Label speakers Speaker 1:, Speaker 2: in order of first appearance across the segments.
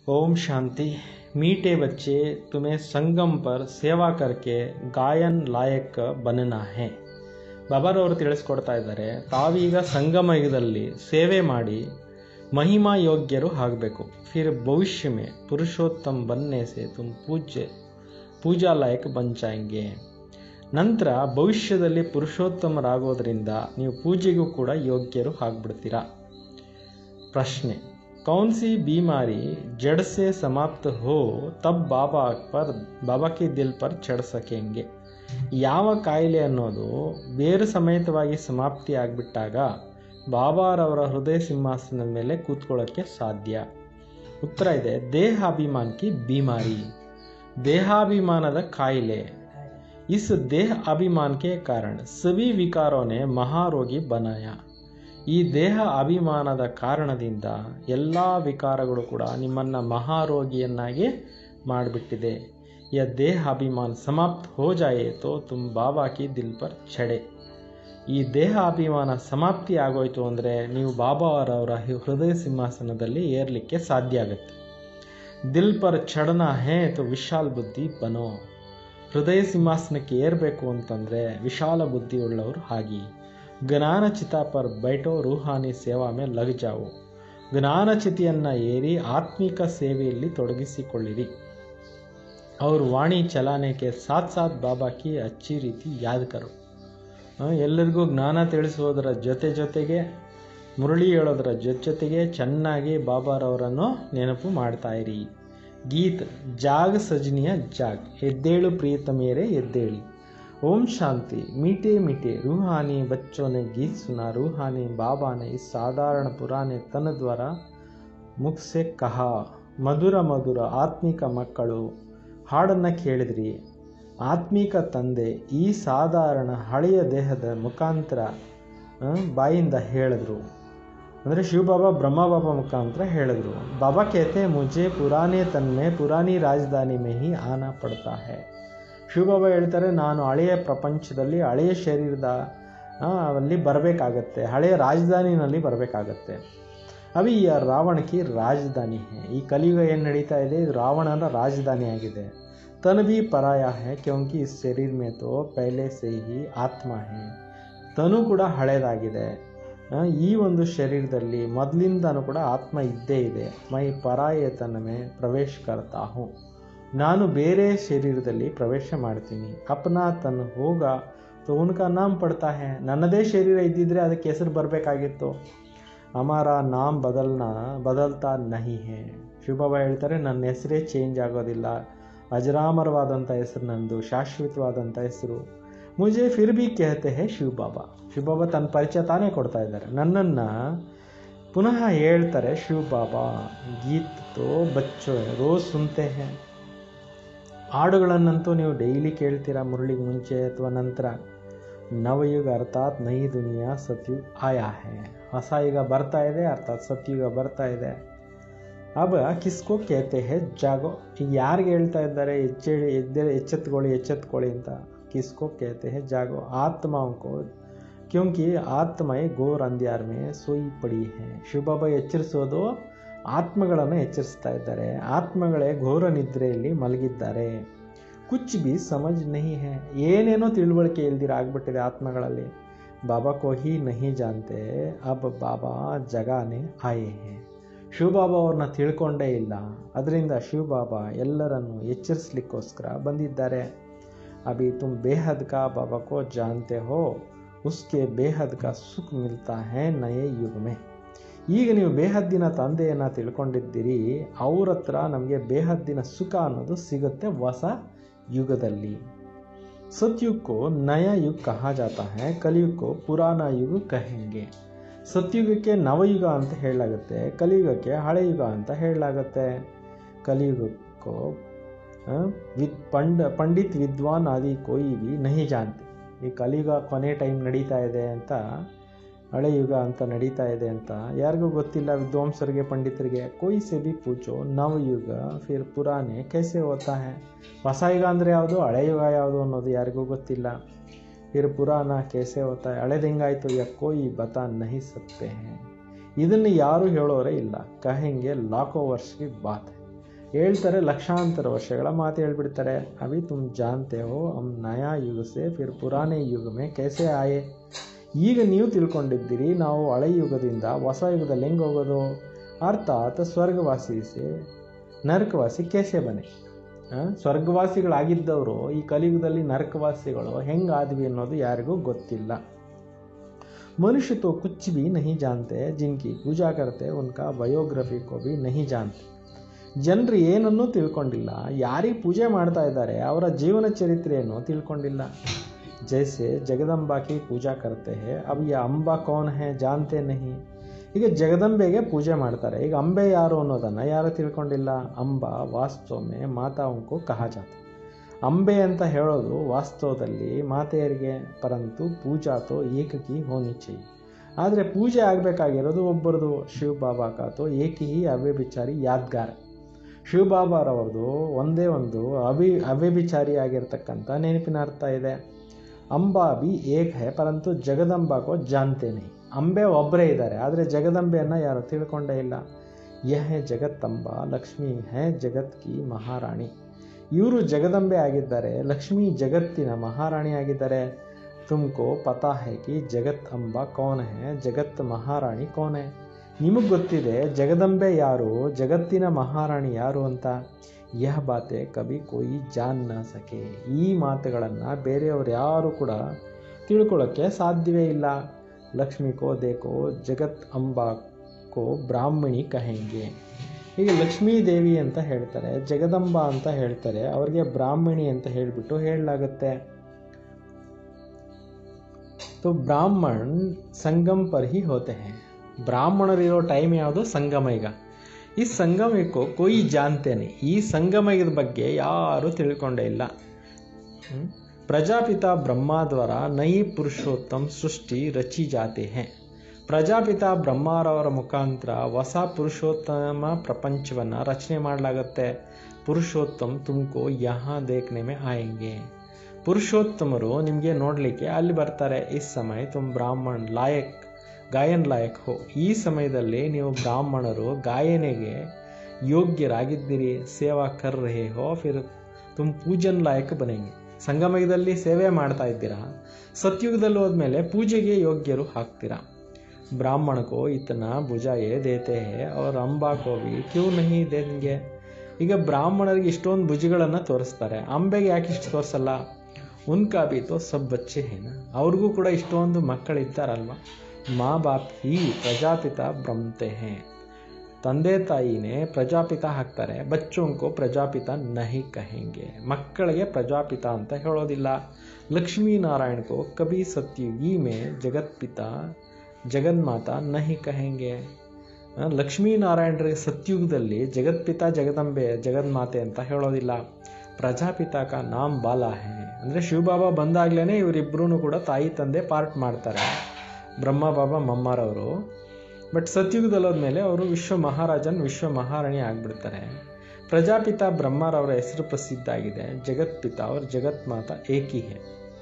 Speaker 1: ओम शांति मीठे बच्चे तुम्हें संगम पर ಸೇವಾ करके ಗಾಯನ್ ಲಾಯಕ್ बनना है ಬಾಬಾರವರು ತಿಳಿಸ್ಕೊಡ್ತಾ ಇದ್ದಾರೆ ತಾವೀಗ ಸಂಗಮ ಯುಗದಲ್ಲಿ ಸೇವೆ ಮಾಡಿ ಮಹಿಮಾ ಯೋಗ್ಯರು ಆಗಬೇಕು ಫಿರ್ ಭವಿಷ್ಯ ಮೇ ಪುರುಷೋತ್ತಮ್ ಬನ್ನೆ ಸೆ ತುಮ್ ಪೂಜ್ಯ ಪೂಜಾ ಲಾಯಕ್ ಬನ್ ಜಾಯಂಗೆ ನಂತರ ಭವಿಷ್ಯದಲ್ಲಿ ಪುರುಷೋತ್ತಮರಾಗೋದ್ರಿಂದ ನೀವು ಪೂಜೆಗೂ ಕೂಡ ಯೋಗ್ಯರು ಆಗ್ಬಿಡ್ತೀರಾ ಪ್ರಶ್ನೆ कौन सी बीमारी जड़ से समाप्त हो तब बाबा पर बाबा के दिल पर चढ़ सकेंगे ಯಾವ ಕಾಯಿಲೆ ಅನ್ನೋದು ಬೇರು ಸಮೇತವಾಗಿ ಸಮಾಪ್ತಿ ಆಗಿಬಿಟ್ಟಾಗ ಬಾಬಾರವರ ಹೃದಯ ಸಿಂಹಾಸನದ ಮೇಲೆ ಕೂತ್ಕೊಳ್ಳೋಕ್ಕೆ ಸಾಧ್ಯ ಉತ್ತರ ಇದೆ ದೇಹಾಭಿಮಾನ್ ಕಿ ಬೀಮಾರಿ ದೇಹಾಭಿಮಾನದ ಕಾಯಿಲೆ इस देह अभिमान के कारण सभी विकारों ने महारोगी बनाया ಈ ದೇಹ ಅಭಿಮಾನದ ಕಾರಣದಿಂದ ಎಲ್ಲ ವಿಕಾರಗಳು ಕೂಡ ನಿಮ್ಮನ್ನು ಮಹಾರೋಗಿಯನ್ನಾಗಿ ಮಾಡಿಬಿಟ್ಟಿದೆ ಯ ದೇಹ ಅಭಿಮಾನ ಸಮಾಪ್ತ ಹೋ ಜಾಯೆ ತೋ ತುಮ್ ಬಾಬಾ ಕಿ ದಿಲ್ ಪರ್ ಛಡೆ ಈ ದೇಹ ಅಭಿಮಾನ ಸಮಾಪ್ತಿ ಆಗೋಯ್ತು ಅಂದರೆ ನೀವು ಬಾಬಾ ಅವರವರ ಹೃದಯ ಸಿಂಹಾಸನದಲ್ಲಿ ಏರ್ಲಿಕ್ಕೆ ಸಾಧ್ಯ ಆಗುತ್ತೆ ದಿಲ್ ಪರ್ ಚಡನ ಹೇ ತೋ ವಿಶಾಲ್ ಬುದ್ಧಿ ಬನೋ ಹೃದಯ ಸಿಂಹಾಸನಕ್ಕೆ ಏರಬೇಕು ಅಂತಂದರೆ ವಿಶಾಲ ಬುದ್ಧಿ ಉಳ್ಳವರು ಆಗಿ ಜ್ಞಾನ ಚಿತಾ ಪರ್ ಬೈಟೋ ರೂಹಾನಿ ಸೇವಾ ಮೇ ಲಗ್ ಜಾವು ಜ್ಞಾನಚಿತಿಯನ್ನು ಏರಿ ಆತ್ಮಿಕ ಸೇವೆಯಲ್ಲಿ ತೊಡಗಿಸಿಕೊಳ್ಳಿರಿ ಅವ್ರ ವಾಣಿ ಚಲಾನೆಗೆ ಸಾಥ್ ಸಾಥ್ ಬಾಬಾ ಕಿ ಅಚ್ಚಿ ರೀತಿ ಯಾದ್ ಕರು ಎಲ್ಲರಿಗೂ ಜ್ಞಾನ ತಿಳಿಸೋದರ ಜೊತೆ ಜೊತೆಗೆ ಮುರಳಿ ಹೇಳೋದರ ಜೊತೆ ಜೊತೆಗೆ ಚೆನ್ನಾಗಿ ಬಾಬಾರವರನ್ನು ನೆನಪು ಮಾಡ್ತಾ ಇರಿ ಗೀತ್ ಜಾಗ್ ಸಜನಿಯ ಜಾಗ್ ಎದ್ದೇಳು ಪ್ರಿಯತಮೆಯರೇ ಎದ್ದೇಳಿ ओम शांति मीठे मीठे रूहानी बच्चों ने गीत सुना रूहानी बाबा ने इस साधारण पुराने तन द्वारा ಮುಖ ಸೆ ಕಹಾ ಮಧುರ ಮಧುರ ಆತ್ಮಿಕ ಮಕ್ಕಳು ಹಾಡನ್ನು ಕೇಳಿದ್ರಿ ಆತ್ಮಿಕ ತಂದೆ ಈ ಸಾಧಾರಣ ಹಳೆಯ ದೇಹದ ಮುಖಾಂತರ ಬಾಯಿಂದ ಹೇಳಿದ್ರು ಅಂದರೆ ಶಿವಬಾಬಾ ಬ್ರಹ್ಮಬಾಬಾ ಮುಖಾಂತರ ಹೇಳಿದ್ರು ಬಾಬಾ ಕೇತೆ ಮುಜೆ ಪುರಾನೆ ತನ್ಮೆ ಪುರಾನಿ ರಾಜಧಾನಿ ಮೇ ಹಿ ಆನಾ ಪಡ್ತಾ ಹೈ ಶಿವಬಾಬಾ ಹೇಳ್ತಾರೆ ನಾನು ಹಳೆಯ ಪ್ರಪಂಚದಲ್ಲಿ ಹಳೆಯ ಶರೀರದ ಅಲ್ಲಿ ಬರಬೇಕಾಗತ್ತೆ ಹಳೆಯ ರಾಜಧಾನಿನಲ್ಲಿ ಬರಬೇಕಾಗತ್ತೆ ಅವಿ ಈ ರಾವಣ ಕಿ ರಾಜಧಾನಿ ಹೇ ಈ ಕಲಿಯುಗ ಏನು ನಡೀತಾ ಇದೆ ಇದು ರಾವಣನ ರಾಜಧಾನಿ ಆಗಿದೆ ತನ್ ಭಿ ಪರಾಯ ಹೇ ಕ್ಯೋಂಕಿ ಇಸ್ ಶರೀರ್ ಮೇ ತೋ ಪೈಲೆ ಸೇ ಹಿ ಆತ್ಮ ಹೇ ತನು ಕೂಡ ಹಳೇದಾಗಿದೆ ಈ ಒಂದು ಶರೀರದಲ್ಲಿ ಮೊದಲಿಂದನೂ ಕೂಡ ಆತ್ಮ ಇದ್ದೇ ಇದೆ ಮೈ ಪರಾಯ ತನ್ನ ಮೇ ಪ್ರವೇಶ ಕರ್ತಾ ಹೂँ ನಾನು ಬೇರೆ ಶರೀರದಲ್ಲಿ ಪ್ರವೇಶ ಮಾಡ್ತೀನಿ ಅಪ್ನಾ ತನ್ನ ಹೋಗ ತೋ ಉನ್ಕಾ ನಾಮ್ ಪಡ್ತಾ ಹೇ ನನ್ನದೇ ಶರೀರ ಇದ್ದಿದ್ರೆ ಅದಕ್ಕೆ ಹೆಸರು ಬರಬೇಕಾಗಿತ್ತು ಅಮಾರ ನಾಮ್ ಬದಲ್ನ ಬದಲ್ತಾ ನಹಿ ಹೇ ಶಿವಬಾಬಾ ಹೇಳ್ತಾರೆ ನನ್ನ ಹೆಸರೇ ಚೇಂಜ್ ಆಗೋದಿಲ್ಲ ಅಜರಾಮರವಾದಂಥ ಹೆಸರು ನಂದು ಶಾಶ್ವತವಾದಂಥ ಹೆಸರು ಮುಜೆ ಫಿರ್ ಬಿ ಕೇಳ್ತೆ ಹೇ ಶಿವಬಾಬಾ ಶಿವಬಾಬಾ ತನ್ನ ಪರಿಚಯ ತಾನೇ ಕೊಡ್ತಾ ಇದ್ದಾರೆ ನನ್ನನ್ನು ಪುನಃ ಹೇಳ್ತಾರೆ ಶಿವಬಾಬಾ ಗೀತ್ ತೋ ಬಚ್ಚೋ ರೋಜ್ ಸುನ್ತೆ ಹೇ ಹಾಡುಗಳನ್ನಂತೂ ನೀವು ಡೈಲಿ ಕೇಳ್ತೀರಾ ಮುರಳಿಗೆ ಮುಂಚೆ ಅಥವಾ ನಂತರ ನವಯುಗ ಅರ್ಥಾತ್ ನೈ ದುನಿಯಾ ಸತ್ಯುಗ ಆಯಾ ಹೇ ಹೊಸ ಯುಗ ಬರ್ತಾ ಇದೆ ಅರ್ಥಾತ್ ಸತ್ಯುಗ ಬರ್ತಾ ಇದೆ ಅಬ ಕಿಸ್ಕೋ ಕೇತೆ ಹೇ ಜಾಗೋ ಈಗ ಯಾರಿಗೆ ಹೇಳ್ತಾ ಇದ್ದಾರೆ ಎಚ್ಚೇಳಿ ಎದ್ದೆ ಎಚ್ಚೆತ್ಕೊಳ್ಳಿ ಎಚ್ಚೆತ್ಕೊಳ್ಳಿ ಅಂತ ಕಿಸ್ಕೋ ಕೇತೆ ಹೇ ಜಾಗೋ ಆತ್ಮಾಂಕೋ ಕ್ಯೋಂಕಿ ಆತ್ಮೈ ಗೋರ್ ಅಂದ್ಯಾರ್ ಮೇ ಸೋಯಿ ಪಡಿ ಹೇ ಶಿವಬಾಬಾ ಎಚ್ಚರಿಸೋದು ಆತ್ಮಗಳನ್ನು ಎಚ್ಚರಿಸ್ತಾ ಇದ್ದಾರೆ ಆತ್ಮಗಳೇ ಘೋರ ನಿದ್ರೆಯಲ್ಲಿ ಮಲಗಿದ್ದಾರೆ ಕುಚ್ ಬಿ ಸಮಜ್ ನಹಿ ಹೇ ಏನೇನೋ ತಿಳುವಳಿಕೆ ಇಲ್ದಿರ ಆಗ್ಬಿಟ್ಟಿದೆ ಆತ್ಮಗಳಲ್ಲಿ ಬಾಬಾ ಕೋ ಹಿ ನಹಿ ಜಾನ್ತೆ ಅಬ್ ಬಾಬಾ ಜಗಾನೆ ಆಯೇ ಹೇ ಶಿವಬಾಬಾ ಅವ್ರನ್ನ ತಿಳ್ಕೊಂಡೇ ಇಲ್ಲ ಅದರಿಂದ ಶಿವಬಾಬಾ ಎಲ್ಲರನ್ನು ಎಚ್ಚರಿಸ್ಲಿಕ್ಕೋಸ್ಕರ ಬಂದಿದ್ದಾರೆ ಅಭಿ ತುಮ್ ಬೇಹದ್ ಕಾ ಬಾಬಾ ಕೋ ಜಾನ್ತೆ ಹೋ ಉಸ್ಕೆ ಬೇಹದ್ ಕಾ ಸುಖ ಮಿಲ್ತಾ ಹೇ ನಯೇ ಯುಗ ಮೇ ಈಗ ನೀವು ಬೇಹದ್ದಿನ ತಂದೆಯನ್ನು ತಿಳ್ಕೊಂಡಿದ್ದೀರಿ ಅವ್ರ ಹತ್ರ ನಮಗೆ ಬೇಹದ್ದಿನ ಸುಖ ಅನ್ನೋದು ಸಿಗುತ್ತೆ ಹೊಸ ಯುಗದಲ್ಲಿ ಸತ್ಯುಗ್ ಕೋ ನಯ ಯುಗ್ ಕಹಾ ಜಾತಾ ಹೈ ಕಲಿಯುಗ್ ಕೋ ಪುರಾಣ ಯುಗ ಕಹೆಂಗೆ ಸತ್ಯುಗಕ್ಕೆ ನವಯುಗ ಅಂತ ಹೇಳಲಾಗುತ್ತೆ ಕಲಿಯುಗಕ್ಕೆ ಹಳೆ ಯುಗ ಅಂತ ಹೇಳಲಾಗುತ್ತೆ ಕಲಿಯುಗಕ್ಕೋ ವಿದ್ ಪಂಡ ಪಂಡಿತ್ ವಿದ್ವಾನ್ ಆದಿ ಕೋಯಿ ಬಿ ನಹಿ ಜಾನ್ತೆ ಈ ಕಲಿಯುಗ ಕೊನೆ ಟೈಮ್ ನಡೀತಾ ಇದೆ ಅಂತ ಹಳೆ ಯುಗ ಅಂತ ನಡೀತಾ ಇದೆ ಅಂತ ಯಾರಿಗೂ ಗೊತ್ತಿಲ್ಲ ವಿದ್ವಾಂಸರಿಗೆ ಪಂಡಿತರಿಗೆ ಕೊಯ್ ಸೆ ಬಿ ಪೂಚೋ ನವಯುಗ ಫಿರ್ ಪುರಾನೆ ಕೈಸೆ ಹೋತಾ ಹೇ ಹೊಸ ಯುಗ ಅಂದರೆ ಯಾವುದು ಹಳೆ ಯುಗ ಯಾವುದು ಅನ್ನೋದು ಯಾರಿಗೂ ಗೊತ್ತಿಲ್ಲ ಫಿರ್ ಪುರಾಣ ಕೈಸೆ ಹೋತಾ ಹೇ ಹಳೆದು ಹೆಂಗಾಯ್ತು ಯಾ ಕೋಯಿ ಬತಾ ನಹಿ ಸಕ್ತೆ ಹೇ ಇದನ್ನು ಯಾರೂ ಹೇಳೋರೇ ಇಲ್ಲ ಕಹೆಂಗೆ ಲಾಖೋ ವರ್ಷಕ್ಕೆ ಬಾತ್ ಹೇಳ್ತಾರೆ ಲಕ್ಷಾಂತರ ವರ್ಷಗಳ ಮಾತು ಹೇಳ್ಬಿಡ್ತಾರೆ ಅವಿ ತುಮ್ ಜಾನ್ತೆ ಹೋ ಹಮ್ ನಯಾ ಯುಗ ಸೆ ಫಿರ್ ಪುರಾನೆ ಯುಗ ಮೇ ಕೈಸೆ ಆಯೆ ಈಗ ನೀವು ತಿಳ್ಕೊಂಡಿದ್ದೀರಿ ನಾವು ಹಳೆ ಯುಗದಿಂದ ಹೊಸ ಯುಗದಲ್ಲಿ ಹೆಂಗೆ ಹೋಗೋದು ಅರ್ಥಾತ್ ಸ್ವರ್ಗವಾಸಿ ಸೆ ನರಕವಾಸಿ ಕೇಸೆ ಬನೆ ಆ, ಸ್ವರ್ಗವಾಸಿಗಳಾಗಿದ್ದವರು ಈ ಕಲಿಯುಗದಲ್ಲಿ ನರಕವಾಸಿಗಳು ಹೆಂಗಾದ್ವಿ ಅನ್ನೋದು ಯಾರಿಗೂ ಗೊತ್ತಿಲ್ಲ मनुष्य तो कुछ भी नहीं जानते जिनकी पूजा करते उनका ಬಯೋಗ್ರಫಿ को भी नहीं जानते ಜನರು ಏನನ್ನೂ ತಿಳ್ಕೊಂಡಿಲ್ಲ ಯಾರಿಗೆ ಪೂಜೆ ಮಾಡ್ತಾ ಇದ್ದಾರೆ ಅವರ ಜೀವನ ಚರಿತ್ರೆಯನ್ನು ತಿಳ್ಕೊಂಡಿಲ್ಲ ಜೈಸೆ ಜಗದಂಬಾ ಕಿ ಪೂಜಾ ಕರ್ತೆ ಹೇ ಅಬ್ ಯಾ ಅಂಬಾ ಕೌನ್ ಹೇ ಜಾನ್ತೆ ನಹಿ ಈಗ ಜಗದಂಬೆಗೆ ಪೂಜೆ ಮಾಡ್ತಾರೆ ಈಗ ಅಂಬೆ ಯಾರು ಅನ್ನೋದನ್ನು ಯಾರು ತಿಳ್ಕೊಂಡಿಲ್ಲ ಅಂಬಾ ವಾಸ್ತವಮೆ ಮಾತಾವಂಕು ಕಹ ಜಾತ ಅಂಬೆ ಅಂತ ಹೇಳೋದು ವಾಸ್ತವದಲ್ಲಿ ಮಾತೆಯರಿಗೆ ಪರಂತು ಪೂಜಾ ತೋ ಏಕಕಿ ಹೋನಿ ಚೈ ಆದರೆ ಪೂಜೆ ಆಗಬೇಕಾಗಿರೋದು ಒಬ್ಬರದು ಶಿವ ಬಾಬಾ ಕಾತೋ ಏಕಿ ಹಿ ಅವ್ಯಭಿಚಾರಿ ಯಾದ್ಗಾರ ಶಿವ ಬಾಬಾರವ್ರದ್ದು ಒಂದೇ ಒಂದು ಅವಿ ಅವ್ಯಭಿಚಾರಿ ಆಗಿರ್ತಕ್ಕಂಥ ನೆನಪಿನ ಅರ್ಥ ಇದೆ ಅಂಬಾ ಬಿ ಏಕ್ ಹೇ ಪರಂತು ಜಗದಂಬಾಕೋ ಜಾನ್ತೇನೆ ಅಂಬೆ ಒಬ್ಬರೇ ಇದ್ದಾರೆ ಆದರೆ ಜಗದಂಬೆಯನ್ನು ಯಾರು ತಿಳ್ಕೊಂಡೇ ಇಲ್ಲ ಯಹ ಜಗತ್ತಂಬ ಲಕ್ಷ್ಮೀ ಹೇ ಜಗತ್ ಕಿ ಮಹಾರಾಣಿ ಇವರು ಜಗದಂಬೆ ಆಗಿದ್ದಾರೆ ಲಕ್ಷ್ಮೀ ಜಗತ್ತಿನ ಮಹಾರಾಣಿ ಆಗಿದ್ದಾರೆ ತುಮಕೋ ಪತಾ ಹೇ ಕಿ ಜಗತ್ ಅಂಬ ಕೌನ್ ಹೇ ಜಗತ್ ಮಹಾರಾಣಿ ಕೌನ್ ಹೇ ನಿಮಗೆ ಗೊತ್ತಿದೆ ಜಗದಂಬೆ ಯಾರು ಜಗತ್ತಿನ ಮಹಾರಾಣಿ ಯಾರು ಅಂತ ಯಹ ಬಾತೆ ಕವಿ ಕೋಯಿ ಜಾನ್ ನ ಸಕೆ ಈ ಮಾತುಗಳನ್ನು ಬೇರೆಯವರು ಯಾರು ಕೂಡ ತಿಳ್ಕೊಳ್ಳೋಕ್ಕೆ ಸಾಧ್ಯವೇ ಇಲ್ಲ ಲಕ್ಷ್ಮಿ ಕೋ ದೇಕೋ ಜಗತ್ ಅಂಬಾ ಕೋ ಬ್ರಾಹ್ಮಣಿ ಕಹೆಂಗೆ ಈಗ ಲಕ್ಷ್ಮೀ ದೇವಿ ಅಂತ ಹೇಳ್ತಾರೆ ಜಗದಂಬ ಅಂತ ಹೇಳ್ತಾರೆ ಅವ್ರಿಗೆ ಬ್ರಾಹ್ಮಣಿ ಅಂತ ಹೇಳಿಬಿಟ್ಟು ಹೇಳಲಾಗುತ್ತೆ तो ब्राह्मण संगम पर ही होते हैं ಬ್ರಾಹ್ಮಣರಿರೋ ಟೈಮ್ ಯಾವುದು ಸಂಗಮ ಈಗ ಈ ಸಂಗಮಕ್ಕೂ ಕೊಯ್ ಜಾನ್ತೇನೆ ಈ ಸಂಗಮದ ಬಗ್ಗೆ ಯಾರೂ ತಿಳ್ಕೊಂಡೇ ಇಲ್ಲ ಹ್ಮ್? ಪ್ರಜಾಪಿತ ಬ್ರಹ್ಮದ್ವಾರ ನೈ ಪುರುಷೋತ್ತಮ್ ಸೃಷ್ಟಿ ರಚಿ ಜಾತೆ ಹೇ ಪ್ರಜಾಪಿತ ಬ್ರಹ್ಮರವರ ಮುಖಾಂತರ ಹೊಸ ಪುರುಷೋತ್ತಮ ಪ್ರಪಂಚವನ್ನು ರಚನೆ ಮಾಡಲಾಗುತ್ತೆ ಪುರುಷೋತ್ತಮ್ ತುಮಕೋ ಯಹಾ ದೇಖ್ನೆ ಮೇ ಆಯಂಗೆ ಪುರುಷೋತ್ತಮರು ನಿಮಗೆ ನೋಡಲಿಕ್ಕೆ ಅಲ್ಲಿ ಬರ್ತಾರೆ ಈ ಸಮಯ ತುಮ್ ಬ್ರಾಹ್ಮಣ್ ಲಾಯಕ್ ಗಾಯನ್ ಲಾಯಕ್ ಹೋ ಈ ಸಮಯದಲ್ಲಿ ನೀವು ಬ್ರಾಹ್ಮಣರು ಗಾಯನೆಗೆ ಯೋಗ್ಯರಾಗಿದ್ದೀರಿ ಸೇವಾ ಕರ್ ರಹೆ ಹೋ ಫಿರ್ ತುಮ್ ಪೂಜನ್ ಲಾಯಕ್ ಬನೆಂಗೆ ಸಂಗಮಯುಗದಲ್ಲಿ ಸೇವೆ ಮಾಡ್ತಾ ಇದ್ದೀರಾ ಸತ್ಯುಗದಲ್ಲಿ ಹೋದ್ಮೇಲೆ ಪೂಜೆಗೆ ಯೋಗ್ಯರು ಹಾಕ್ತೀರಾ ಬ್ರಾಹ್ಮಣ ಕೋ ಇತನ ಭುಜಾಯೇ ದೇತೆ ಹೇ ಅವ್ರ ಅಂಬಾ ಕೋ ಭಿ ಕ್ಯೂ ನಹಿ ದೇಂಗೆ ಈಗ ಬ್ರಾಹ್ಮಣರಿಗೆ ಇಷ್ಟೊಂದು ಭುಜಗಳನ್ನು ತೋರಿಸ್ತಾರೆ ಅಂಬೆಗೆ ಯಾಕೆ ಇಷ್ಟು ತೋರಿಸಲ್ಲ ಉನ್ಕಾ ಬಿ ತೋ ಸಬ್ ಬಚ್ಚೆ ಹೇನ ಅವ್ರಿಗೂ ಕೂಡ ಇಷ್ಟೊಂದು ಮಕ್ಕಳಿದ್ದಾರಲ್ವ ಮಾ ಬಾಪ್ ಹಿ ಪ್ರಜಾಪಿತ ಬ್ರಹ್ಮತೆ ಹೇ ತಂದೆ ತಾಯಿನೇ ಪ್ರಜಾಪಿತ ಹಾಕ್ತಾರೆ ಬಚ್ಚೋಂಕೋ ಪ್ರಜಾಪಿತ ನಹಿ ಕಹೆಂಗೆ ಮಕ್ಕಳಿಗೆ ಪ್ರಜಾಪಿತ ಅಂತ ಹೇಳೋದಿಲ್ಲ ಲಕ್ಷ್ಮೀನಾರಾಯಣ ಕೋ ಕಬಿ ಸತ್ಯುಗಿ ಮೇ ಜಗತ್ಪಿತ ಜಗನ್ಮಾತ ನಹಿ ಕಹೆಂಗೆ ಆ, ಲಕ್ಷ್ಮೀನಾರಾಯಣರಿಗೆ ಸತ್ಯುಗದಲ್ಲಿ ಜಗತ್ಪಿತ ಜಗದಂಬೆ ಜಗನ್ಮಾತೆ ಅಂತ ಹೇಳೋದಿಲ್ಲ ಪ್ರಜಾಪಿತ ಕಾ ನಾಮ್ ಬಾಲ ಹೇ ಅಂದರೆ ಶಿವಬಾಬಾ ಬಂದಾಗ್ಲೇ ಇವರಿಬ್ಬರೂ ಕೂಡ ತಾಯಿ ತಂದೆ ಪಾರ್ಟ್ ಮಾಡ್ತಾರೆ ಬ್ರಹ್ಮ ಬಾಬಾ ಮಮ್ಮಾರವರು ಬಟ್ ಸತ್ಯುಗದಲ್ಲಿ ಹೋದ್ಮೇಲೆ ಅವರು ವಿಶ್ವ ಮಹಾರಾಜನ್ ವಿಶ್ವ ಮಹಾರಾಣಿ ಆಗಿಬಿಡ್ತಾರೆ ಪ್ರಜಾಪಿತ ಬ್ರಹ್ಮರವರ ಹೆಸರು ಪ್ರಸಿದ್ಧ ಆಗಿದೆ ಜಗತ್ಪಿತ ಅವ್ರ ಜಗತ್ಮಾತ ಏಕಿ ಹೇ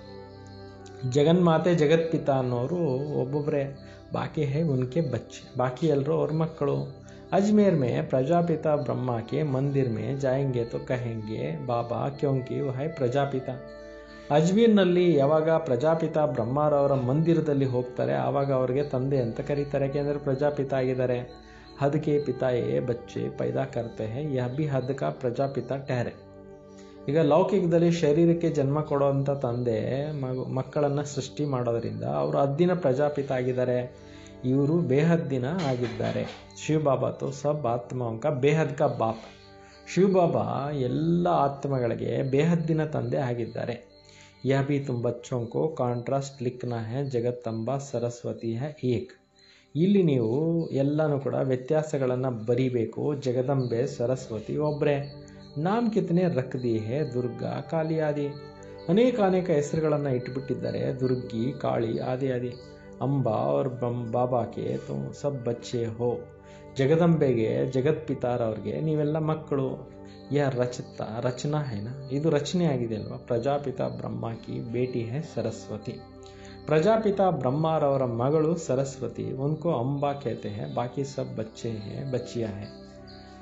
Speaker 1: ಜಗನ್ಮಾತೆ ಜಗತ್ಪಿತ ಅನ್ನೋರು ಒಬ್ಬೊಬ್ಬರೇ ಬಾಕಿ ಹೇ ಉನ್ಕೆ ಬಚ್ಚೆ ಬಾಕಿ ಎಲ್ಲರೂ ಅವ್ರ ಮಕ್ಕಳು अजमेर में प्रजापिता ब्रह्मा के मंदिर में जाएंगे तो कहेंगे बाबा क्योंकि वह है ಪ್ರಜಾಪಿತ ಅಜ್ಮೀರ್ನಲ್ಲಿ ಯಾವಾಗ ಪ್ರಜಾಪಿತ ಬ್ರಹ್ಮರವರ ಮಂದಿರದಲ್ಲಿ ಹೋಗ್ತಾರೆ ಆವಾಗ ಅವ್ರಿಗೆ ತಂದೆ ಅಂತ ಕರೀತಾರೆ ಯಾಕೆಂದರೆ ಪ್ರಜಾಪಿತ ಆಗಿದ್ದಾರೆ ಹದ್ ಕೆ ಪಿತಾಯೇ ಬಚ್ಚೆ ಪೈದಾ ಕರ್ತೆ ಹೇ ಯಹ ಬಿ ಹದ್ ಕಾ ಪ್ರಜಾಪಿತ ಟೆಹರೆ ಈಗ ಲೌಕಿಕದಲ್ಲಿ ಶರೀರಕ್ಕೆ ಜನ್ಮ ಕೊಡುವಂಥ ತಂದೆ ಮಗು ಮಕ್ಕಳನ್ನು ಸೃಷ್ಟಿ ಮಾಡೋದರಿಂದ ಅವರು ಹದ್ದಿನ ಪ್ರಜಾಪಿತ ಆಗಿದ್ದಾರೆ ಇವರು ಬೇಹದ್ದಿನ ಆಗಿದ್ದಾರೆ ಶಿವಬಾಬಾ ತೋ ಸಬ್ ಆತ್ಮವಂಕ ಬೇಹದ್ ಕಾ ಬಾಪ್ ಶಿವಬಾಬಾ ಎಲ್ಲ ಆತ್ಮಗಳಿಗೆ ಬೇಹದ್ದಿನ ತಂದೆ ಆಗಿದ್ದಾರೆ ಯಹ ಬಿ ತುಮ್ ಬಚ್ಚೋಂ ಕೋ ಕಾಂಟ್ರಾಸ್ಟ್ ಲಿಖ್ನಾ ಹೇ ಜಗತ್ತಂಬ ಸರಸ್ವತಿ ಹೇ ಏಕ್ ಇಲ್ಲಿ ನೀವು ಎಲ್ಲನೂ ಕೂಡ ವ್ಯತ್ಯಾಸಗಳನ್ನು ಬರಿಬೇಕು ಜಗದಂಬೆ ಸರಸ್ವತಿ ಒಬ್ಬರೇ ನಾಮ್ ಕಿತನೆ ರಖ್ ದಿ ಹೇ ದುರ್ಗಾ ಕಾಳಿ ಆದಿ ಅನೇಕ ಅನೇಕ ಹೆಸರುಗಳನ್ನು ಇಟ್ಬಿಟ್ಟಿದ್ದಾರೆ ದುರ್ಗಿ ಕಾಳಿ ಆದಿ ಆದಿ ಅಂಬಾ ಅವ್ರ ಬಂ ಬಾಬಾಕ್ಕೆ ತು ಸಬ್ ಬಚ್ಚೆ ಹೋ ಜಗದಂಬೆಗೆ ಜಗತ್ಪಿತಾರವ್ರಿಗೆ ನೀವೆಲ್ಲ ಮಕ್ಕಳು ಯಾ ರಚಿತ ರಚನಾ ಹೇನ ಇದು ರಚನೆ ಆಗಿದೆ ಅಲ್ವಾ ಪ್ರಜಾಪಿತ ಬ್ರಹ್ಮ ಕಿ ಬೇಟಿ ಹೇ ಸರಸ್ವತಿ ಪ್ರಜಾಪಿತ ಬ್ರಹ್ಮರವರ ಮಗಳು ಸರಸ್ವತಿ ಉನ್ಕೋ ಅಂಬಾ कहते हैं ಬಾಕಿ ಸಬ್ ಬಚ್ಚೆ ಹೇ ಬಚ್ಚಿಯಾ ಹೇ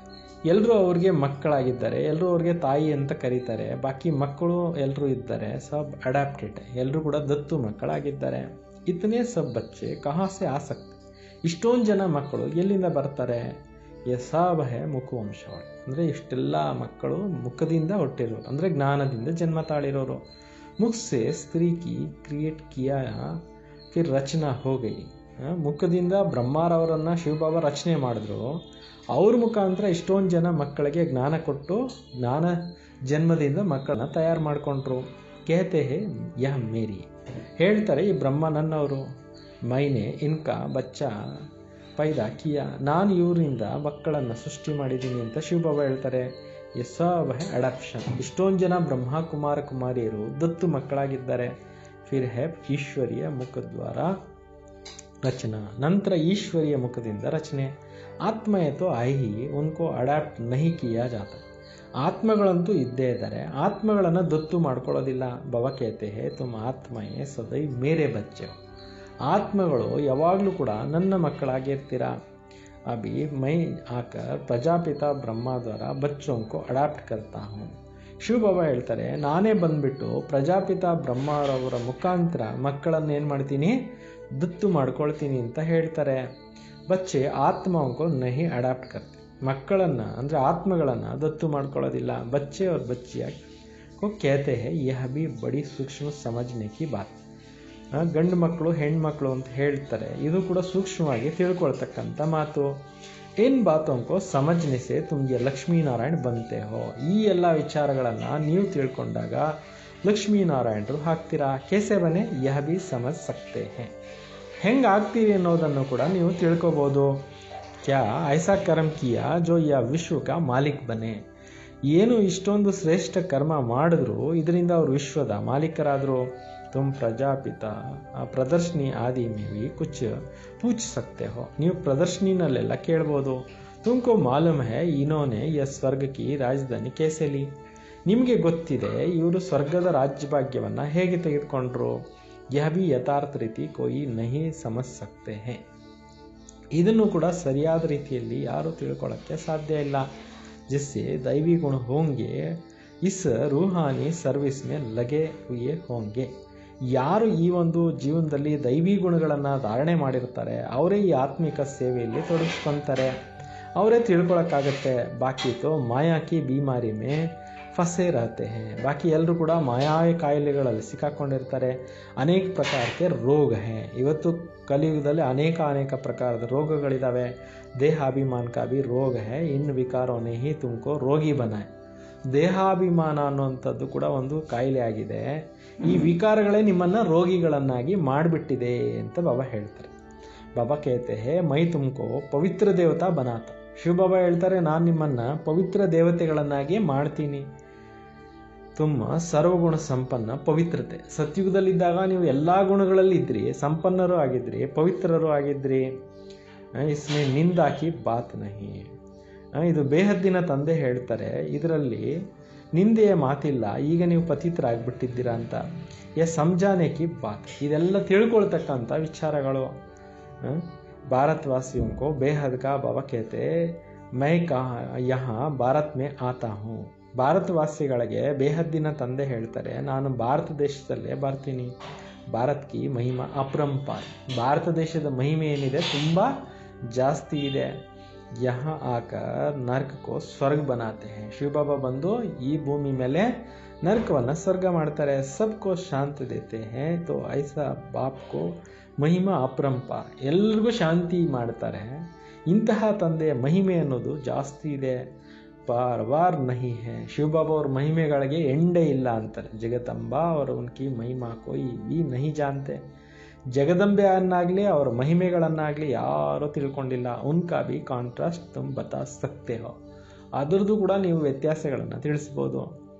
Speaker 1: ಎಲ್ಲರೂ ಅವ್ರಿಗೆ ಮಕ್ಕಳಾಗಿದ್ದಾರೆ ಎಲ್ಲರೂ ಅವ್ರಿಗೆ ತಾಯಿ ಅಂತ ಕರೀತಾರೆ ಬಾಕಿ ಮಕ್ಕಳು ಎಲ್ಲರೂ ಇದ್ದಾರೆ ಸಬ್ ಅಡಾಪ್ಟೆಡ್ ಎಲ್ಲರೂ ಕೂಡ ದತ್ತು ಮಕ್ಕಳಾಗಿದ್ದಾರೆ ಇತನೇ ಸಬ್ ಬಚ್ಚೆ ಕಹಾಸೆ ಆಸಕ್ತಿ ಇಷ್ಟೊಂದು ಜನ ಮಕ್ಕಳು ಎಲ್ಲಿಂದ ಬರ್ತಾರೆ ಎ ಸಬ್ ಹೇ ಮುಖವಂಶವಾಳಿ ಅಂದರೆ ಇಷ್ಟೆಲ್ಲ ಮಕ್ಕಳು ಮುಖದಿಂದ ಹುಟ್ಟಿರೋರು ಅಂದರೆ ಜ್ಞಾನದಿಂದ ಜನ್ಮ ತಾಳಿರೋರು ಮುಖಸೆ ಸ್ತ್ರೀ ಕಿ ಕ್ರಿಯೇಟ್ ಕಿಯಾ ಫಿರ್ ರಚನಾ ಹೋಗೈ ಮುಖದಿಂದ ಬ್ರಹ್ಮಾರವರನ್ನು ಶಿವಬಾಬಾ ರಚನೆ ಮಾಡಿದ್ರು ಅವ್ರ ಮುಖಾಂತರ ಇಷ್ಟೊಂದು ಜನ ಮಕ್ಕಳಿಗೆ ಜ್ಞಾನ ಕೊಟ್ಟು ಜ್ಞಾನ ಜನ್ಮದಿಂದ ಮಕ್ಕಳನ್ನ ತಯಾರು ಮಾಡಿಕೊಂಡ್ರು ಕೇತೆ ಹೇ ಯಹ ಮೇರಿ ಹೇಳ್ತಾರೆ ಈ ಬ್ರಹ್ಮ ನನ್ನವರು ಮೈನೆ ಇನ್ಕ ಬಚ್ಚ ಪೈದಾ ಕಿಯ ನಾನು ಇವರಿಂದ ಮಕ್ಕಳನ್ನು ಸೃಷ್ಟಿ ಮಾಡಿದ್ದೀನಿ ಅಂತ ಶಿವಬಾಬಾ ಹೇಳ್ತಾರೆ ಎಸಬ್ ಹೇ ಅಡಾಪ್ಷನ್ ಇಷ್ಟೊಂದು ಜನ ಬ್ರಹ್ಮ ಕುಮಾರ ಕುಮಾರಿಯರು ದತ್ತು ಮಕ್ಕಳಾಗಿದ್ದಾರೆ ಫಿರ್ ಹೆಪ್ ಈಶ್ವರಿಯ ಮುಖದ್ವಾರ ರಚನಾ ನಂತರ ಈಶ್ವರಿಯ ಮುಖದಿಂದ ರಚನೆ ಆತ್ಮಯತೋ ಐಹಿ ಉನ್ಕೋ ಅಡಾಪ್ಟ್ ನಹಿ ಕಿಯಾ ಜಾತ ಆತ್ಮಗಳಂತೂ ಇದ್ದೇ ಇದ್ದಾರೆ ಆತ್ಮಗಳನ್ನು ದತ್ತು ಮಾಡ್ಕೊಳ್ಳೋದಿಲ್ಲ ಭವಕೇತೆ ಹೇ ತುಮ್ ಆತ್ಮಯೇ ಸದೈ ಮೇರೆ ಬಚ್ಚೆ ಆತ್ಮಗಳು ಯಾವಾಗಲೂ ಕೂಡ ನನ್ನ ಮಕ್ಕಳಾಗಿರ್ತೀರ ಅಭಿ ಮೈ ಆಕರ್ ಪ್ರಜಾಪಿತ ಬ್ರಹ್ಮ ದ್ವಾರ ಬಚ್ಚೋಂಕೋ ಅಡಾಪ್ಟ್ ಕರ್ತಾ ಹೂँ ಶಿವಬಾಬಾ ಹೇಳ್ತಾರೆ ನಾನೇ ಬಂದ್ಬಿಟ್ಟು ಪ್ರಜಾಪಿತ ಬ್ರಹ್ಮರವರ ಮುಖಾಂತರ ಮಕ್ಕಳನ್ನು ಏನು ಮಾಡ್ತೀನಿ ದತ್ತು ಮಾಡ್ಕೊಳ್ತೀನಿ ಅಂತ ಹೇಳ್ತಾರೆ ಬಚ್ಚೆ ಆತ್ಮಂಕೋ ನಹಿ ಅಡಾಪ್ಟ್ ಕರ್ತೆ ಮಕ್ಕಳನ್ನು ಅಂದರೆ ಆತ್ಮಗಳನ್ನು ದತ್ತು ಮಾಡ್ಕೊಳ್ಳೋದಿಲ್ಲ ಬಚ್ಚೆ ಅವ್ರ ಬಚ್ಚಿಯಾಗಿ ಕೋ ಕೇತೆ ಹೇ ಯಹ ಬಿ ಬಡಿ ಸೂಕ್ಷ್ಮ ಸಮಜ್ನೆ ಕಿ ಬಾತ್ ಗಂಡು ಮಕ್ಕಳು ಹೆಣ್ಮಕ್ಳು ಅಂತ ಹೇಳ್ತಾರೆ ಇದು ಕೂಡ ಸೂಕ್ಷ್ಮವಾಗಿ ತಿಳ್ಕೊಳ್ತಕ್ಕಂಥ ಮಾತು ಏನು ಬಾತಂಕೋ ಸಮಜ್ನೆ ಸೆ ತುಮ್ಗೆ ಲಕ್ಷ್ಮೀನಾರಾಯಣ್ ಬಂತೆ ಹೋ ಈ ಎಲ್ಲ ವಿಚಾರಗಳನ್ನು ನೀವು ತಿಳ್ಕೊಂಡಾಗ ಲಕ್ಷ್ಮೀನಾರಾಯಣರು ಹಾಕ್ತೀರಾ ಕೇಸೆ ಬನೆ ಯಹ ಬಿ ಸಮಜ್ ಸಕ್ತೆ ಹೇ ಹೆಂಗೆ ಆಗ್ತೀರಿ ಅನ್ನೋದನ್ನು ಕೂಡ ನೀವು ತಿಳ್ಕೊಬೋದು ಕ್ಯಾ ಐಸಾ ಕರ್ಮ ಕಿಯಾ ಜೋ ಯಾ ವಿಶ್ವಕ ಮಾಲಿಕ್ ಬನೆ ಏನು ಇಷ್ಟೊಂದು ಶ್ರೇಷ್ಠ ಕರ್ಮ ಮಾಡಿದ್ರು ಇದರಿಂದ ಅವರು ವಿಶ್ವದ ಮಾಲೀಕರಾದರು ತುಮ್ ಪ್ರಜಾಪಿತ ಪ್ರದರ್ಶನಿ ಆದಿ ಮೇವಿ ಕುಚ್ ಪೂಚ್ ಸಕ್ತೆ ಹೋ ನೀವು ಪ್ರದರ್ಶನಿನಲ್ಲೆಲ್ಲ ಕೇಳ್ಬೋದು ತುಮಕೋ ಮಾಲೂಮ್ ಹೇ ಇನೋನೆ ಯ ಸ್ವರ್ಗ ಕಿ ರಾಜಧಾನಿ ಕೇಸಲಿ ನಿಮಗೆ ಗೊತ್ತಿದೆ ಇವರು ಸ್ವರ್ಗದ ರಾಜ್ಯಭಾಗ್ಯವನ್ನು ಹೇಗೆ ತೆಗೆದುಕೊಂಡ್ರು ಯಹ ಬಿ ಯಥಾರ್ಥ ರೀತಿ ಕೋಯಿ ನಹಿ ಸಮಜ್ ಸಕ್ತೆ ಹೇ ಇದನ್ನು ಕೂಡ ಸರಿಯಾದ ರೀತಿಯಲ್ಲಿ ಯಾರೂ ತಿಳ್ಕೊಳ್ಳೋಕ್ಕೆ ಸಾಧ್ಯ ಇಲ್ಲ ಜಿಸ್ಸೆ ದೈವಿ ಗುಣ ಹೋಂಗೆ ಇಸ್ ರೂಹಾನಿ ಸರ್ವಿಸ್ ಮೇ ಲಗೆ ಹುಯೇ ಹೋಂಗೆ ಯಾರು ಈ ಒಂದು ಜೀವನದಲ್ಲಿ ದೈವಿ ಗುಣಗಳನ್ನು ಧಾರಣೆ ಮಾಡಿರ್ತಾರೆ ಅವರೇ ಈ ಆತ್ಮಿಕ ಸೇವೆಯಲ್ಲಿ ತೊಡಗಿಸ್ಕೊತಾರೆ ಅವರೇ ತಿಳ್ಕೊಳಕ್ಕಾಗತ್ತೆ ಬಾಕಿ ತೋ ಮಾಯಾಕಿ ಬೀಮಾರಿ ಮೇ ಫಸೆ ರಹತೆ ಹೇ ಬಾಕಿ ಎಲ್ಲರೂ ಕೂಡ ಮಾಯಾವಿ ಕಾಯಿಲೆಗಳಲ್ಲಿ ಸಿಕ್ಕಾಕೊಂಡಿರ್ತಾರೆ ಅನೇಕ ಪ್ರಕಾರಕ್ಕೆ ರೋಗ ಹೇ ಇವತ್ತು ಕಲಿಯುಗದಲ್ಲಿ ಅನೇಕ ಅನೇಕ ಪ್ರಕಾರದ ರೋಗಗಳಿದ್ದಾವೆ ದೇಹಾಭಿಮಾನ ಕಾ ಭಿ ರೋಗ ಹೇ ಇನ್ ವಿಕಾರೋನೇ ಹಿ ತುಮಕೋ ರೋಗಿ ಬನಾಯ್ ದೇಹಾಭಿಮಾನ ಅನ್ನುವಂಥದ್ದು ಕೂಡ ಒಂದು ಕಾಯಿಲೆ ಆಗಿದೆ ಈ ವಿಕಾರಗಳೇ ನಿಮ್ಮನ್ನು ರೋಗಿಗಳನ್ನಾಗಿ ಮಾಡಿಬಿಟ್ಟಿದೆ ಅಂತ ಬಾಬಾ ಹೇಳ್ತಾರೆ ಬಾಬಾ ಕೇತೆ ಹೇ ಮೈ ತುಮಕೋ ಪವಿತ್ರ ದೇವತಾ ಬನಾತ ಶಿವಬಾಬಾ ಹೇಳ್ತಾರೆ ನಾನು ನಿಮ್ಮನ್ನು ಪವಿತ್ರ ದೇವತೆಗಳನ್ನಾಗಿ ಮಾಡ್ತೀನಿ ತುಂಬ ಸರ್ವಗುಣ ಸಂಪನ್ನ ಪವಿತ್ರತೆ ಸತ್ಯುಗದಲ್ಲಿದ್ದಾಗ ನೀವು ಎಲ್ಲ ಗುಣಗಳಲ್ಲಿ ಇದ್ರಿ ಸಂಪನ್ನರು ಆಗಿದ್ರಿ ಪವಿತ್ರರು ಆಗಿದ್ರಿ ಇಸ್ಮೆ ನಿಂದಾಕಿ ಬಾತ್ ನಹಿ ಇದು ಬೇಹದ್ದಿನ ತಂದೆ ಹೇಳ್ತಾರೆ ಇದರಲ್ಲಿ ನಿಂದೆಯ ಮಾತಿಲ್ಲ ಈಗ ನೀವು ಪತಿತರಾಗ್ಬಿಟ್ಟಿದ್ದೀರಾ ಅಂತ ಎ ಸಂಜಾನೆ ಕಿ ಬಾತ್ ಇದೆಲ್ಲ ತಿಳ್ಕೊಳ್ತಕ್ಕಂಥ ವಿಚಾರಗಳು ಭಾರತವಾಸಿयों को बेहद का बाबा कहते मैं कहा यहाँ ಭಾರತ್ ಮೇ ಆತಾ ಹೂँ ಭಾರತವಾಸಿಗಳಿಗೆ ಬೇಹದ್ದಿನ ತಂದೆ ಹೇಳ್ತಾರೆ ನಾನು ಭಾರತ ದೇಶದಲ್ಲೇ ಬರ್ತೀನಿ ಭಾರತ್ ಕಿ ಮಹಿಮಾ ಅಪರಂಪಾರ್ ಭಾರತ ದೇಶದ ಮಹಿಮೆ ಏನಿದೆ ತುಂಬ ಜಾಸ್ತಿ ಇದೆ ಯಹ ಆಕರ್ ನರ್ಕಕ್ಕೋ ಸ್ವರ್ಗ ಬನಾತೆ ಹೇ ಶಿವಬಾಬಾ ಬಂದು ಈ ಭೂಮಿ ಮೇಲೆ ನರ್ಕವನ್ನು ಸ್ವರ್ಗ ಮಾಡ್ತಾರೆ ಸಬ್ಕೋ ಶಾಂತಿ ದೇತೆ ಹೇ ತೋ ಐಸಾ ಬಾಪ್ಕೋ ಮಹಿಮಾ ಅಪರಂಪಾರ್ ಎಲ್ರಿಗೂ ಶಾಂತಿ ಮಾಡ್ತಾರೆ ಇಂತಹ ತಂದೆಯ ಮಹಿಮೆ ಅನ್ನೋದು ಜಾಸ್ತಿ ಇದೆ ಪಾರ್ ವಾರ್ ನಹಿ ಹೇ ಶಿವಬಾಬಾ ಅವ್ರ ಮಹಿಮೆಗಳಿಗೆ ಎಂಡೇ ಇಲ್ಲ ಅಂತಾರೆ ಜಗದಂಬಾ ಅವರ ಉನ್ಕಿ ಮಹಿಮಾ ಕೋಯಿ ಬಿ ನಹಿ ಜಾನ್ತೆ ಜಗದಂಬೆ ಅನ್ನಾಗಲಿ ಅವರ ಮಹಿಮೆಗಳನ್ನಾಗಲಿ ಯಾರೂ ತಿಳ್ಕೊಂಡಿಲ್ಲ ಉನ್ಕಾ ಬಿ ಕಾಂಟ್ರಾಸ್ಟ್ ತುಮ್ ಬತಾ ಸಕ್ತೆ ಹೋ ಅದರದ್ದು ಕೂಡ ನೀವು ವ್ಯತ್ಯಾಸಗಳನ್ನು ತಿಳಿಸ್ಬೋದು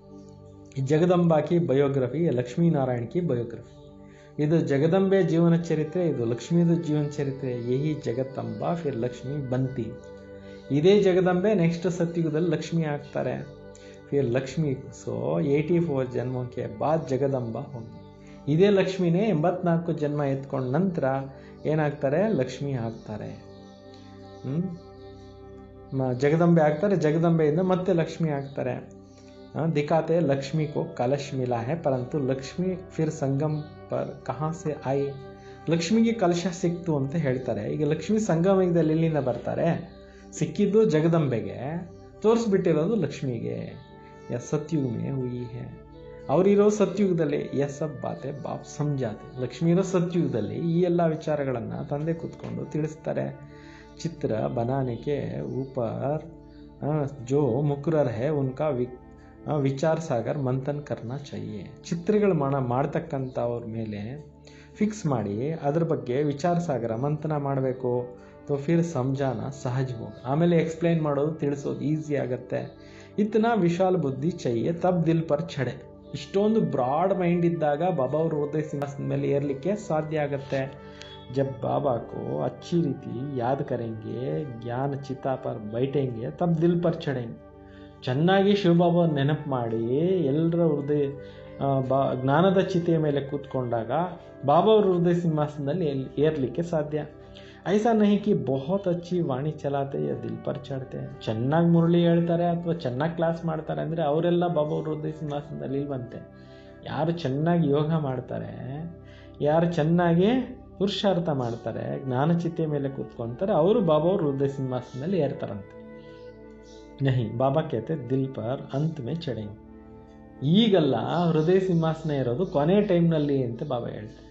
Speaker 1: ಜಗದಂಬಾ ಕಿ ಬಯೋಗ್ರಫಿ ಲಕ್ಷ್ಮೀನಾರಾಯಣ್ ಕಿ ಬಯೋಗ್ರಫಿ ಇದು ಜಗದಂಬೆ ಜೀವನ ಚರಿತ್ರೆ ಇದು ಲಕ್ಷ್ಮೀದು ಜೀವನ ಚರಿತ್ರೆ ಯಹಿ ಜಗತ್ತಂಬಾ ಫಿರ್ ಲಕ್ಷ್ಮಿ ಬಂತಿ ಇದೇ ಜಗದಂಬೆ ನೆಕ್ಸ್ಟ್ ಸತ್ಯುಗದಲ್ಲಿ ಲಕ್ಷ್ಮಿ ಆಗ್ತಾರೆ ಫಿರ್ ಲಕ್ಷ್ಮಿ ಸೊ ಏಯ್ಟಿ ಫೋರ್ ಜನ್ಮಕ್ಕೆ ಬಾದ್ ಜಗದಂಬ ಹೋಗಿ ಇದೇ ಲಕ್ಷ್ಮಿನೇ ಎಂಬತ್ನಾಲ್ಕು ಜನ್ಮ ಎತ್ಕೊಂಡ ನಂತರ ಏನಾಗ್ತಾರೆ ಲಕ್ಷ್ಮಿ ಆಗ್ತಾರೆ ಮ- ಜಗದಂಬೆ ಆಗ್ತಾರೆ ಜಗದಂಬೆಯಿಂದ ಮತ್ತೆ ಲಕ್ಷ್ಮಿ ಆಗ್ತಾರೆ हाँ, दिखाते हैं लक्ष्मी को कलश मिला है परंतु लक्ष्मी फिर संगम पर कहाँ से आई ಲಕ್ಷ್ಮಿಗೆ ಕಲಶ ಸಿಕ್ತು ಅಂತ ಹೇಳ್ತಾರೆ ಈಗ ಲಕ್ಷ್ಮಿ ಸಂಗಮದಲ್ಲಿ ಎಲ್ಲಿಂದ ಬರ್ತಾರೆ ಸಿಕ್ಕಿದ್ದು ಜಗದಂಬೆಗೆ ತೋರಿಸ್ಬಿಟ್ಟಿರೋದು ಲಕ್ಷ್ಮಿಗೆ ಯ ಸತ್ಯುಗ್ ಮೇ ಹುಯಿ ಹೇ ಅವರಿರೋ ಸತ್ಯುಗದಲ್ಲಿ ಯ ಸಬ್ ಬಾತೆ ಬಾಪ್ ಸಮಜಾತೆ ಲಕ್ಷ್ಮಿ ಇರೋ ಸತ್ಯುಗದಲ್ಲಿ ಈ ಎಲ್ಲ ವಿಚಾರಗಳನ್ನು ತಂದೆ ಕೂತ್ಕೊಂಡು ತಿಳಿಸ್ತಾರೆ ಚಿತ್ರ ಬನಾನಿಕೆ ऊपर ಆ, ಜೋ ಮುಕುರರ್ ಹೇ ಉನ್ಕಾ ವಿ ಆ, ವಿಚಾರ ಸಾಗರ್ ಮಂಥನ್ ಕರ್ನಾ चाहिए ಚಿತ್ರಗಳು ಮಾಡ ಮಾಡ್ತಕ್ಕಂಥವ್ರ ಮೇಲೆ ಫಿಕ್ಸ್ ಮಾಡಿ ಅದ್ರ ಬಗ್ಗೆ ವಿಚಾರ ಸಾಗರ ಮಂಥನ ಮಾಡಬೇಕು ತೋ ಫಿರ್ ಸಮಜಾನ ಸಹಜ ಹೋಗ ಆಮೇಲೆ ಎಕ್ಸ್ಪ್ಲೈನ್ ಮಾಡೋದು ತಿಳಿಸೋದು ಈಸಿ ಆಗುತ್ತೆ ಇತ್ತನ ವಿಶಾಲ ಬುದ್ಧಿ ಚೈಯೆ ತಬ್ ದಿಲ್ ಪರ್ ಛಡೆ ಇಷ್ಟೊಂದು ಬ್ರಾಡ್ ಮೈಂಡ್ ಇದ್ದಾಗ ಬಾಬಾ ಅವ್ರ ಹೃದಯ ಸಿಂಹಾಸನದ ಮೇಲೆ ಏರ್ಲಿಕ್ಕೆ ಸಾಧ್ಯ ಆಗುತ್ತೆ ಜಬ್ ಬಾಬಾ ಕೋ अच्छी ರೀತಿ ಯಾದ್ ಕರೆಂಗೆ ಜ್ಞಾನ ಚಿತಾ ಪರ್ ಬೈಟೆಂಗೆ ತಬ್ ದಿಲ್ ಪರ್ ಚढ़ेंगे ಚೆನ್ನಾಗಿ ಶಿವಬಾಬಾ ನೆನಪು ಮಾಡಿ ಎಲ್ಲರ ಹೃದಯ ಆ, ಬಾ ಜ್ಞಾನದ ಚಿತೆಯ ಮೇಲೆ ಕೂತ್ಕೊಂಡಾಗ ಬಾಬಾ ಅವ್ರ ಹೃದಯ ಸಿಂಹಾಸನದಲ್ಲಿ ಏಲ್- ಏರ್ಲಿಕ್ಕೆ ಸಾಧ್ಯ ಐಸಾ ನಹಿ ಕಿ ಬಹುತ್ ಅಚ್ಚಿ ವಾಣಿ ಚಲಾತೆ ಯಾ ದಿಲ್ ಪರ್ ಚढ़ते ಚೆನ್ನಾಗಿ ಮುರಳಿ ಹೇಳ್ತಾರೆ ಅಥವಾ ಚೆನ್ನಾಗಿ ಕ್ಲಾಸ್ ಮಾಡ್ತಾರೆ ಅಂದರೆ ಅವರೆಲ್ಲ ಬಾಬಾ ಅವ್ರ ಹೃದಯ ಸಿಂಹಾಸನದಲ್ಲಿ ಇಲ್ವಂತೆ ಯಾರು ಚೆನ್ನಾಗಿ ಯೋಗ ಮಾಡ್ತಾರೆ ಯಾರು ಚೆನ್ನಾಗಿ ಪುರುಷಾರ್ಥ ಮಾಡ್ತಾರೆ ಜ್ಞಾನಚಿತೆಯ ಮೇಲೆ ಕೂತ್ಕೊಂತಾರೆ ಅವರು ಬಾಬಾ ಅವ್ರ ಹೃದಯ ಸಿಂಹಾಸನದಲ್ಲಿ ಏರ್ತಾರಂತೆ ನಹಿ ಬಾಬಾ ಕೇತೆ ದಿಲ್ ಪರ್ ಅಂತ್ ಮೇ ಚढ़ेंगे ಈಗಲ್ಲ ಹೃದಯ ಸಿಂಹಾಸನ ಇರೋದು ಕೊನೆ ಟೈಮ್ನಲ್ಲಿ ಅಂತ ಬಾಬಾ ಹೇಳ್ತಾರೆ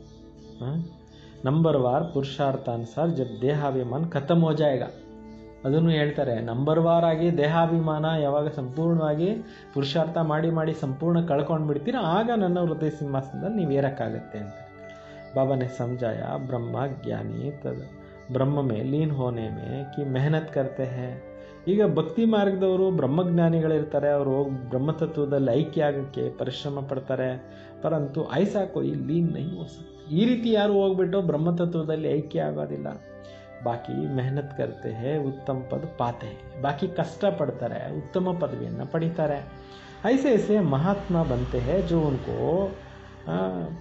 Speaker 1: ನಂಬರ್ ವಾರ್ ಪುರುಷಾರ್ಥಾನುಸಾರ ಜಬ್ ದೇಹಾಭಿಮಾನ ಖತಮ್ ಹೋ ಜಾಯೇಗ ಅದನ್ನು ಹೇಳ್ತಾರೆ ನಂಬರ್ ವಾರ್ ಆಗಿ ದೇಹಾಭಿಮಾನ ಯಾವಾಗ ಸಂಪೂರ್ಣವಾಗಿ ಪುರುಷಾರ್ಥ ಮಾಡಿ ಮಾಡಿ ಸಂಪೂರ್ಣ ಕಳ್ಕೊಂಡು ಬಿಡ್ತೀರ ಆಗ ನನ್ನ ಹೃದಯ ಸಿಂಹಾಸನದಲ್ಲಿ ನೀವು ಏರಕ್ಕಾಗತ್ತೆ ಅಂತ बाबा ने समझाया ब्रह्मा ज्ञानी तद ब्रह्म में लीन होने में कि मेहनत करते हैं ಈಗ ಭಕ್ತಿ ಮಾರ್ಗದವರು ಬ್ರಹ್ಮಜ್ಞಾನಿಗಳಿರ್ತಾರೆ ಅವರು ಹೋಗಿ ಬ್ರಹ್ಮತತ್ವದಲ್ಲಿ ಐಕ್ಯ ಆಗೋಕ್ಕೆ ಪರಿಶ್ರಮ ಪಡ್ತಾರೆ ಪರಂತು ಐಸಾ ಕೊಯ್ ಲೀನ್ ನೈ ಹೋ ಸಕ್ತಾ. ಈ ರೀತಿ ಯಾರು ಹೋಗ್ಬಿಟ್ಟು ಬ್ರಹ್ಮತತ್ವದಲ್ಲಿ ಐಕ್ಯ ಆಗೋದಿಲ್ಲ ಬಾಕಿ ಮೆಹನತ್ ಕರ್ತೆ ಹೇ ಉತ್ತಮ ಪದ ಪಾತೆ ಹೇ. ಬಾಕಿ ಕಷ್ಟ ಪಡ್ತಾರೆ ಉತ್ತಮ ಪದವಿಯನ್ನು ಪಡಿತಾರೆ ಐಸೆ ಐಸೆ ಮಹಾತ್ಮ ಬಂತೆ ಹೇ ಜೋ ಉನ್ಕೋ ಆ,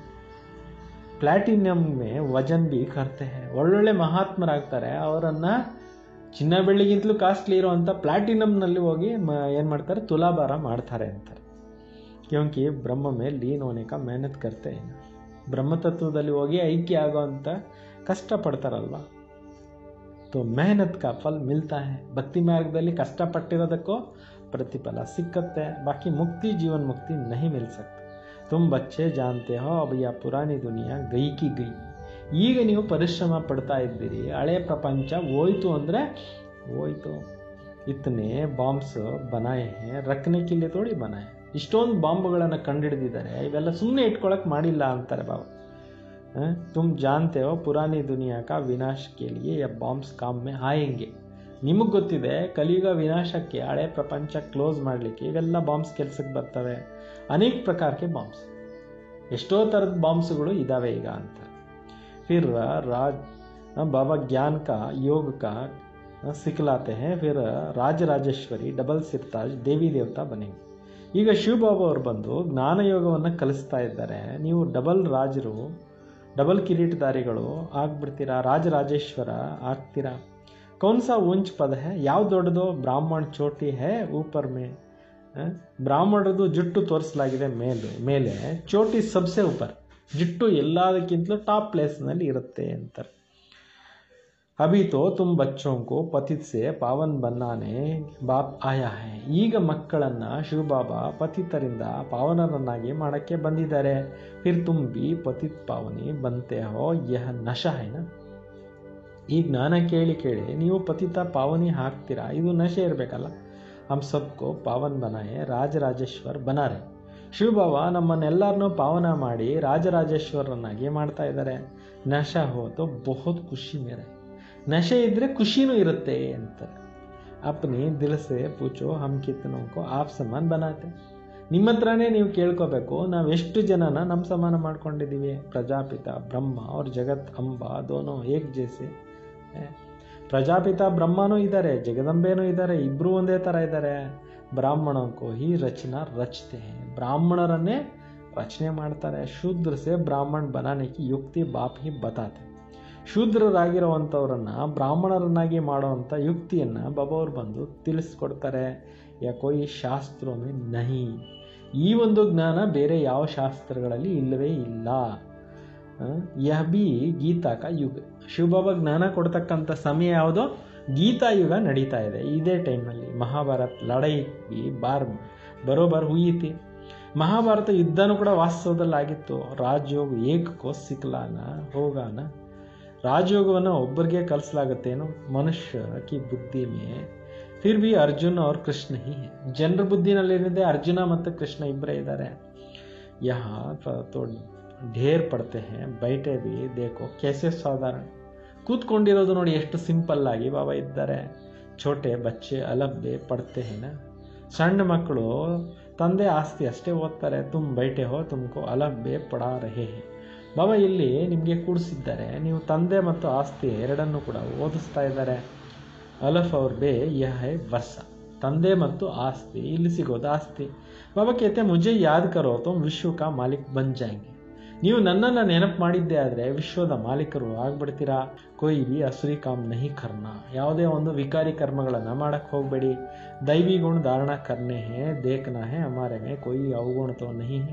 Speaker 1: ಪ್ಲಾಟಿನಿಯಂ ಮೇ ವಜನ್ ಬಿ ಕರ್ತೆ ಹೇ ಒಳ್ಳೊಳ್ಳೆ ಮಹಾತ್ಮರಾಗ್ತಾರೆ ಅವರನ್ನು ಚಿನ್ನ ಬೆಳ್ಳಿಗಿಂತಲೂ ಕಾಸ್ಟ್ಲಿ ಇರೋವಂಥ ಪ್ಲಾಟಿನಮ್ನಲ್ಲಿ ಹೋಗಿ ಮ ಏನು ಮಾಡ್ತಾರೆ ತುಲಾಭಾರ ಮಾಡ್ತಾರೆ ಅಂತಾರೆ ಕ್ಯೋಂಕಿ ಬ್ರಹ್ಮ ಮೇಲೆ ಲೀನ್ ಹೋನೆ ಕಾ ಮೆಹನತ್ ಕರ್ತೆ ಹೇ. ಬ್ರಹ್ಮತತ್ವದಲ್ಲಿ ಹೋಗಿ ಐಕ್ಯ ಆಗೋವಂಥ ಕಷ್ಟಪಡ್ತಾರಲ್ವ तो मेहनत का फल मिलता है ಭಕ್ತಿ ಮಾರ್ಗದಲ್ಲಿ ಕಷ್ಟಪಟ್ಟಿರೋದಕ್ಕೂ ಪ್ರತಿಫಲ ಸಿಕ್ಕತ್ತೆ ಬಾಕಿ ಮುಕ್ತಿ ಜೀವನ್ ಮುಕ್ತಿ नहीं मिल सकती तुम बच्चे जानते हो अब यह पुरानी दुनिया गई की गई ಈಗ ನೀವು ಪರಿಶ್ರಮ ಪಡ್ತಾ ಇದ್ದೀರಿ ಹಳೆ ಪ್ರಪಂಚ ಹೋಯ್ತು ಅಂದರೆ ಹೋಯ್ತು ಇತ್ತನೆ ಬಾಂಬ್ಸ್ ಬನಾಯೆ ಹೇ ರಕ್ನೆ ಕಿಲ್ಲೆ ತೋಡಿ ಬನಾಯೆ ಇಷ್ಟೊಂದು ಬಾಂಬ್ಗಳನ್ನು ಕಂಡುಹಿಡಿದಿದ್ದಾರೆ ಇವೆಲ್ಲ ಸುಮ್ಮನೆ ಇಟ್ಕೊಳಕ್ಕೆ ಮಾಡಿಲ್ಲ ಅಂತಾರೆ ಬಾಬಾ हैं? तुम जानते हो पुरानी दुनिया का विनाश के लिए यह बॉम्ब्स काम में आएंगे ನಿಮಗೆ ಗೊತ್ತಿದೆ ಕಲಿಯುಗ ವಿನಾಶಕ್ಕೆ ಹಳೆ ಪ್ರಪಂಚ ಕ್ಲೋಸ್ ಮಾಡಲಿಕ್ಕೆ ಇವೆಲ್ಲ ಬಾಂಬ್ಸ್ ಕೆಲಸಕ್ಕೆ ಬರ್ತವೆ ಅನೇಕ ಪ್ರಕಾರಕ್ಕೆ ಬಾಂಬ್ಸ್ ಎಷ್ಟೋ ಥರದ ಬಾಂಬ್ಸ್ಗಳು ಇದ್ದಾವೆ ಈಗ ಅಂತ फिर राज बाबा ज्ञान का योग का सिखलाते हैं फिर ರಾಜ ರಾಜೇಶ್ವರಿ ಡಬಲ್ ಸಿರ್ತಾಜ್ ದೇವಿ ದೇವತಾ ಬನೆಂಗೆ ಈಗ ಶಿವಬಾಬಾ ಅವರು ಬಂದು ಜ್ಞಾನಯೋಗವನ್ನು ಕಲಿಸ್ತಾ ಇದ್ದಾರೆ ನೀವು ಡಬಲ್ ರಾಜರು ಡಬಲ್ ಕಿರೀಟಧಾರಿಗಳು ಆಗ್ಬಿಡ್ತೀರಾ ರಾಜರಾಜೇಶ್ವರ ಆಗ್ತೀರಾ ಕೌನ್ ಸಾ ಊಂಚ್ ಪದ ಹೇ ಯಾವ ದೊಡ್ಡದು ಬ್ರಾಹ್ಮಣ ಚೋಟಿ ಹೇ ಊಪರ್ ಮೇ ಆ? ಬ್ರಾಹ್ಮಣರದು ಜುಟ್ಟು ತೋರಿಸಲಾಗಿದೆ ಮೇಲೆ ಮೇಲೆ ಚೋಟಿ ಸಬ್ಸೆ ಊಪರ್ ಜುಟ್ಟು ಎಲ್ಲದಕ್ಕಿಂತಲೂ ಟಾಪ್ ಪ್ಲೇಸ್ನಲ್ಲಿ ಇರುತ್ತೆ ಅಂತಾರೆ ಅಭಿ ತೋ ತುಮ್ ಬಚ್ಚೋं को ಪತಿತ್ ಸೆ ಪಾವನ್ ಬನ್ನಾನೆ ಬಾಪ್ ಆಯಾ ಹೈ ಈಗ ಮಕ್ಕಳನ್ನ ಶಿವಬಾಬಾ ಪತಿತರಿಂದ ಪಾವನರನ್ನಾಗಿ ಮಾಡಕ್ಕೆ ಬಂದಿದ್ದಾರೆ ಫಿರ್ ತುಮ್ ಬಿ ಪತಿತ್ ಪಾವನಿ ಬಂತೆ ಹೋ ಯಹ ನಶ ಹೈನ ಈ ಜ್ಞಾನ ಕೇಳಿ ಕೇಳಿ ನೀವು ಪತಿತ ಪಾವನಿ ಹಾಕ್ತೀರಾ ಇದು ನಶೆ ಇರಬೇಕಲ್ಲ ಹಮ್ ಸಬ್ಕೋ ಪಾವನ್ ಬನಾಯೆ ರಾಜರಾಜೇಶ್ವರ್ ಬನಾರೆ ಶಿವಬಾಬಾ ನಮ್ಮನ್ನೆಲ್ಲರನ್ನೂ ಪಾವನ ಮಾಡಿ ರಾಜರಾಜೇಶ್ವರನ್ನಾಗಿ ಮಾಡ್ತಾ ಇದ್ದಾರೆ ನಶ ಹೋತು ಬಹುತ್ ಖುಷಿ ಮೇರೆ ನಶೆ ಇದ್ದರೆ ಖುಷಿನೂ ಇರುತ್ತೆ ಅಂತಾರೆ ಅಪ್ನಿ ದಿಲ್ ಸೆ ಪೂಚೋ ಹಮ್ ಕಿತ್ತನೋ ಕೋ ಆಪ್ ಸಮಾನ್ ಬನಾತೆ ನಿಮ್ಮ ಹತ್ರನೇ ನೀವು ಕೇಳ್ಕೋಬೇಕು ನಾವು ಎಷ್ಟು ಜನನ ನಮ್ಮ ಸಮಾನ ಮಾಡ್ಕೊಂಡಿದ್ದೀವಿ ಪ್ರಜಾಪಿತ ಬ್ರಹ್ಮ ಅವ್ರ ಜಗತ್ ಅಂಬ ದೋನೋ ಏಕ್ ಜೇಸೆ ಏ, ಪ್ರಜಾಪಿತ ಬ್ರಹ್ಮನೂ ಇದ್ದಾರೆ ಜಗದಂಬೆನೂ ಇದ್ದಾರೆ ಇಬ್ಬರೂ ಒಂದೇ ಥರ ಇದ್ದಾರೆ ಬ್ರಾಹ್ಮಣಕ್ಕೂ ಈ ರಚನಾ ರಚತೆ ಬ್ರಾಹ್ಮಣರನ್ನೇ ರಚನೆ ಮಾಡ್ತಾರೆ ಶೂದ್ರ ಸೆ ಬ್ರಾಹ್ಮಣ ಬನಾನೆ ಕಿ ಯುಕ್ತಿ ಬಾಪ್ ಹಿ ಬತಾತೆ ಶೂದ್ರರಾಗಿರುವಂಥವ್ರನ್ನ ಬ್ರಾಹ್ಮಣರನ್ನಾಗಿ ಮಾಡುವಂಥ ಯುಕ್ತಿಯನ್ನು ಬಾಬಾ ಅವ್ರು ಬಂದು ತಿಳಿಸ್ಕೊಡ್ತಾರೆ ಯಾಕೋ ಈ ಶಾಸ್ತ್ರವೇ ನಹಿ ಈ ಒಂದು ಜ್ಞಾನ ಬೇರೆ ಯಾವ ಶಾಸ್ತ್ರಗಳಲ್ಲಿ ಇಲ್ಲವೇ ಇಲ್ಲ ಯಹ ಬಿ ಗೀತಾ ಕಾ ಯುಗ ಶಿವಬಾಬಾ ಜ್ಞಾನ ಕೊಡ್ತಕ್ಕಂಥ ಸಮಯ ಯಾವುದೋ ಗೀತಾ ಯುಗ ನಡೀತಾ ಇದೆ ಇದೇ ಟೈಮಲ್ಲಿ ಮಹಾಭಾರತ್ ಲಡೈ ಬಿ ಬಾರ್ ಬರೋಬರ್ ಹುಯಿತಿ ಮಹಾಭಾರತ ಯುದ್ಧನೂ ಕೂಡ ವಾಸ್ತವದಲ್ಲಿ ಆಗಿತ್ತು ರಾಜಯೋಗ ಏಕಕ್ಕೋ ಸಿಕ್ಲಾನ ಹೋಗಾನ ರಾಜಯೋಗವನ್ನು ಒಬ್ಬರಿಗೆ ಕಲಿಸಲಾಗತ್ತೇನು ಮನುಷ್ಯ ಕಿ ಬುದ್ಧಿ ಮೇ ಫಿರ್ ಬಿ ಅರ್ಜುನ್ ಅವ್ರ ಕೃಷ್ಣ ಹಿ ಜನರ ಬುದ್ಧಿನಲ್ಲಿರಿದೆ ಅರ್ಜುನ ಮತ್ತು ಕೃಷ್ಣ ಇಬ್ಬರೇ ಇದ್ದಾರೆ ಯಹ ತೋ ಢೇರ್ ಪಡ್ತೆ ಹೇ ಬೈಟೆ ಬಿ ದೇಕೋ ಕೆಸೆ ಸಾಧಾರಣ ಕೂತ್ಕೊಂಡಿರೋದು ನೋಡಿ ಎಷ್ಟು ಸಿಂಪಲ್ ಆಗಿ ಬಾಬಾ ಇದ್ದಾರೆ ಛೋಟೆ ಬಚ್ಚೆ ಅಲಬ್ಬೆ ಪಡ್ತೆ ಹೇನ ಸಣ್ಣ ಮಕ್ಕಳು ತಂದೆ ಆಸ್ತಿ ಅಷ್ಟೇ ಓದ್ತಾರೆ ತುಮ್ ಬೈಟೆ ಹೋ ತುಮಕೋ ಅಲಬ್ಬೆ ಪಡಾ ರಹೆ ಹೇ ಬಾಬಾ ಇಲ್ಲಿ ನಿಮಗೆ ಕೂಡಿಸಿದ್ದಾರೆ ನೀವು ತಂದೆ ಮತ್ತು ಆಸ್ತಿ ಎರಡನ್ನೂ ಕೂಡ ಓದಿಸ್ತಾ ಇದ್ದಾರೆ ಅಲಫ್ ಅವ್ರ ಬೇ ಯಹ ಹೈ ವರ್ಷ ತಂದೆ ಮತ್ತು ಆಸ್ತಿ ಇಲ್ಲಿ ಸಿಗೋದು ಆಸ್ತಿ ಬಾಬಾ ಕೇತೆ ಮುಜೆ ಯಾದ್ ಕರೋ ತುಮ್ ವಿಶ್ವ ಕಾ ಮಾಲಿಕ್ ಬನ್ ಜಾಯಂಗೆ ನೀವು ನನ್ನನ್ನು ನೆನಪು ಮಾಡಿದ್ದೆ ಆದರೆ ವಿಶ್ವದ ಮಾಲೀಕರು ಆಗ್ಬಿಡ್ತೀರಾ ಕೊಯ್ ಬಿ ಅಸುರಿ ಕಾಮ್ ನಹಿ ಕರ್ನ ಯಾವುದೇ ಒಂದು ವಿಕಾರಿ ಕರ್ಮಗಳನ್ನು ಮಾಡಕ್ಕೆ ಹೋಗಬೇಡಿ ದೈವಿ ಗುಣ ಧಾರಣ ಕರ್ನೆ ಹೇ ದೇಖ್ನಾ ಹೇ ಹಮಾರೆ ಮೇ ಕೊಯ್ ಅವಗುಣ ತೋ ನಹಿ ಹೇ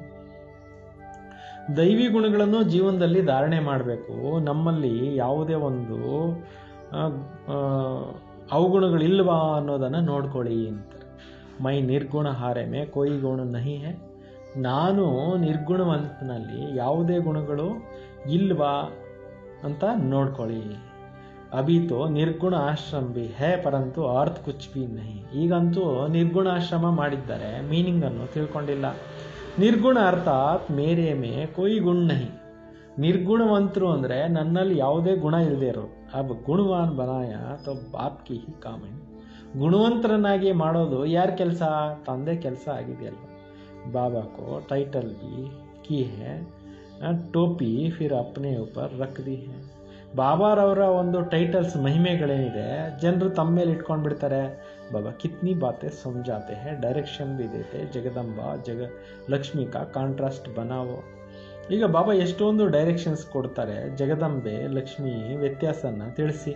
Speaker 1: ದೈವಿ ಗುಣಗಳನ್ನು ಜೀವನದಲ್ಲಿ ಧಾರಣೆ ಮಾಡಬೇಕು ನಮ್ಮಲ್ಲಿ ಯಾವುದೇ ಒಂದು ಆ, ಆ, ಅವಗುಣಗಳಿಲ್ವಾ ಅನ್ನೋದನ್ನು ನೋಡ್ಕೊಳ್ಳಿ ಅಂತಾರೆ ಮೈ ನಿರ್ಗುಣ ಹಾರೆ ಮೇ ಕೊಯ್ ಗುಣ ನಹಿ ಹೇ ನಾನು ನಿರ್ಗುಣವಂತನಲ್ಲಿ ಯಾವುದೇ ಗುಣಗಳು ಇಲ್ವಾ ಅಂತ ನೋಡ್ಕೊಳ್ಳಿ ಅಭಿತೋ ನಿರ್ಗುಣ ಆಶ್ರಮ ಬಿ ಹೇ ಪರಂತು ಅರ್ಥ ಕುಚ್ ಬಿ ನಹಿ ಈಗಂತೂ ನಿರ್ಗುಣ ಆಶ್ರಮ ಮಾಡಿದ್ದಾರೆ ಮೀನಿಂಗನ್ನು ತಿಳ್ಕೊಂಡಿಲ್ಲ ನಿರ್ಗುಣ ಅರ್ಥಾತ್ ಮೇರೆ ಮೇ ಕೊಯ್ ಗುಣ ನಹಿ ನಿರ್ಗುಣವಂತರು ಅಂದರೆ ನನ್ನಲ್ಲಿ ಯಾವುದೇ ಗುಣ ಇಲ್ಲದೆ ಇರೋ ಅಬ್ ಗುಣವಾನ್ ಬನಾಯ ತೋ ಬಾಪ್ ಕಿ ಹಿ ಕಾಮೆಂಟ್ ಗುಣವಂತರನ್ನಾಗಿ ಮಾಡೋದು ಯಾರ ಕೆಲಸ ತಂದೆ ಕೆಲಸ ಆಗಿದೆಯಲ್ವ बाबा को टाइटल भी की है अ, ಟೋಪಿ ಫಿರ್ ಅಪ್ನೆ ಉಪರ್ ರಖ್ ದಿ ಹೇ ಬಾಬಾರವರ ಒಂದು ಟೈಟಲ್ಸ್ ಮಹಿಮೆಗಳೇನಿದೆ ಜನರು ತಮ್ಮ ಮೇಲೆ ಇಟ್ಕೊಂಡು ಬಿಡ್ತಾರೆ ಬಾಬಾ ಕಿತ್ನಿ ಬಾತೆ ಸಮझाते हैं ಡೈರೆಕ್ಷನ್ भी ದೇತೆ ಜಗದಂಬ ಜಗ ಲಕ್ಷ್ಮಿ ಕಾ ಕಾಂಟ್ರಾಸ್ಟ್ ಬನಾವೋ ಈಗ ಬಾಬಾ ಎಷ್ಟೊಂದು ಡೈರೆಕ್ಷನ್ಸ್ ಕೊಡ್ತಾರೆ ಜಗದಂಬೆ ಲಕ್ಷ್ಮಿ ವ್ಯತ್ಯಾಸನ ತಿಳಿಸಿ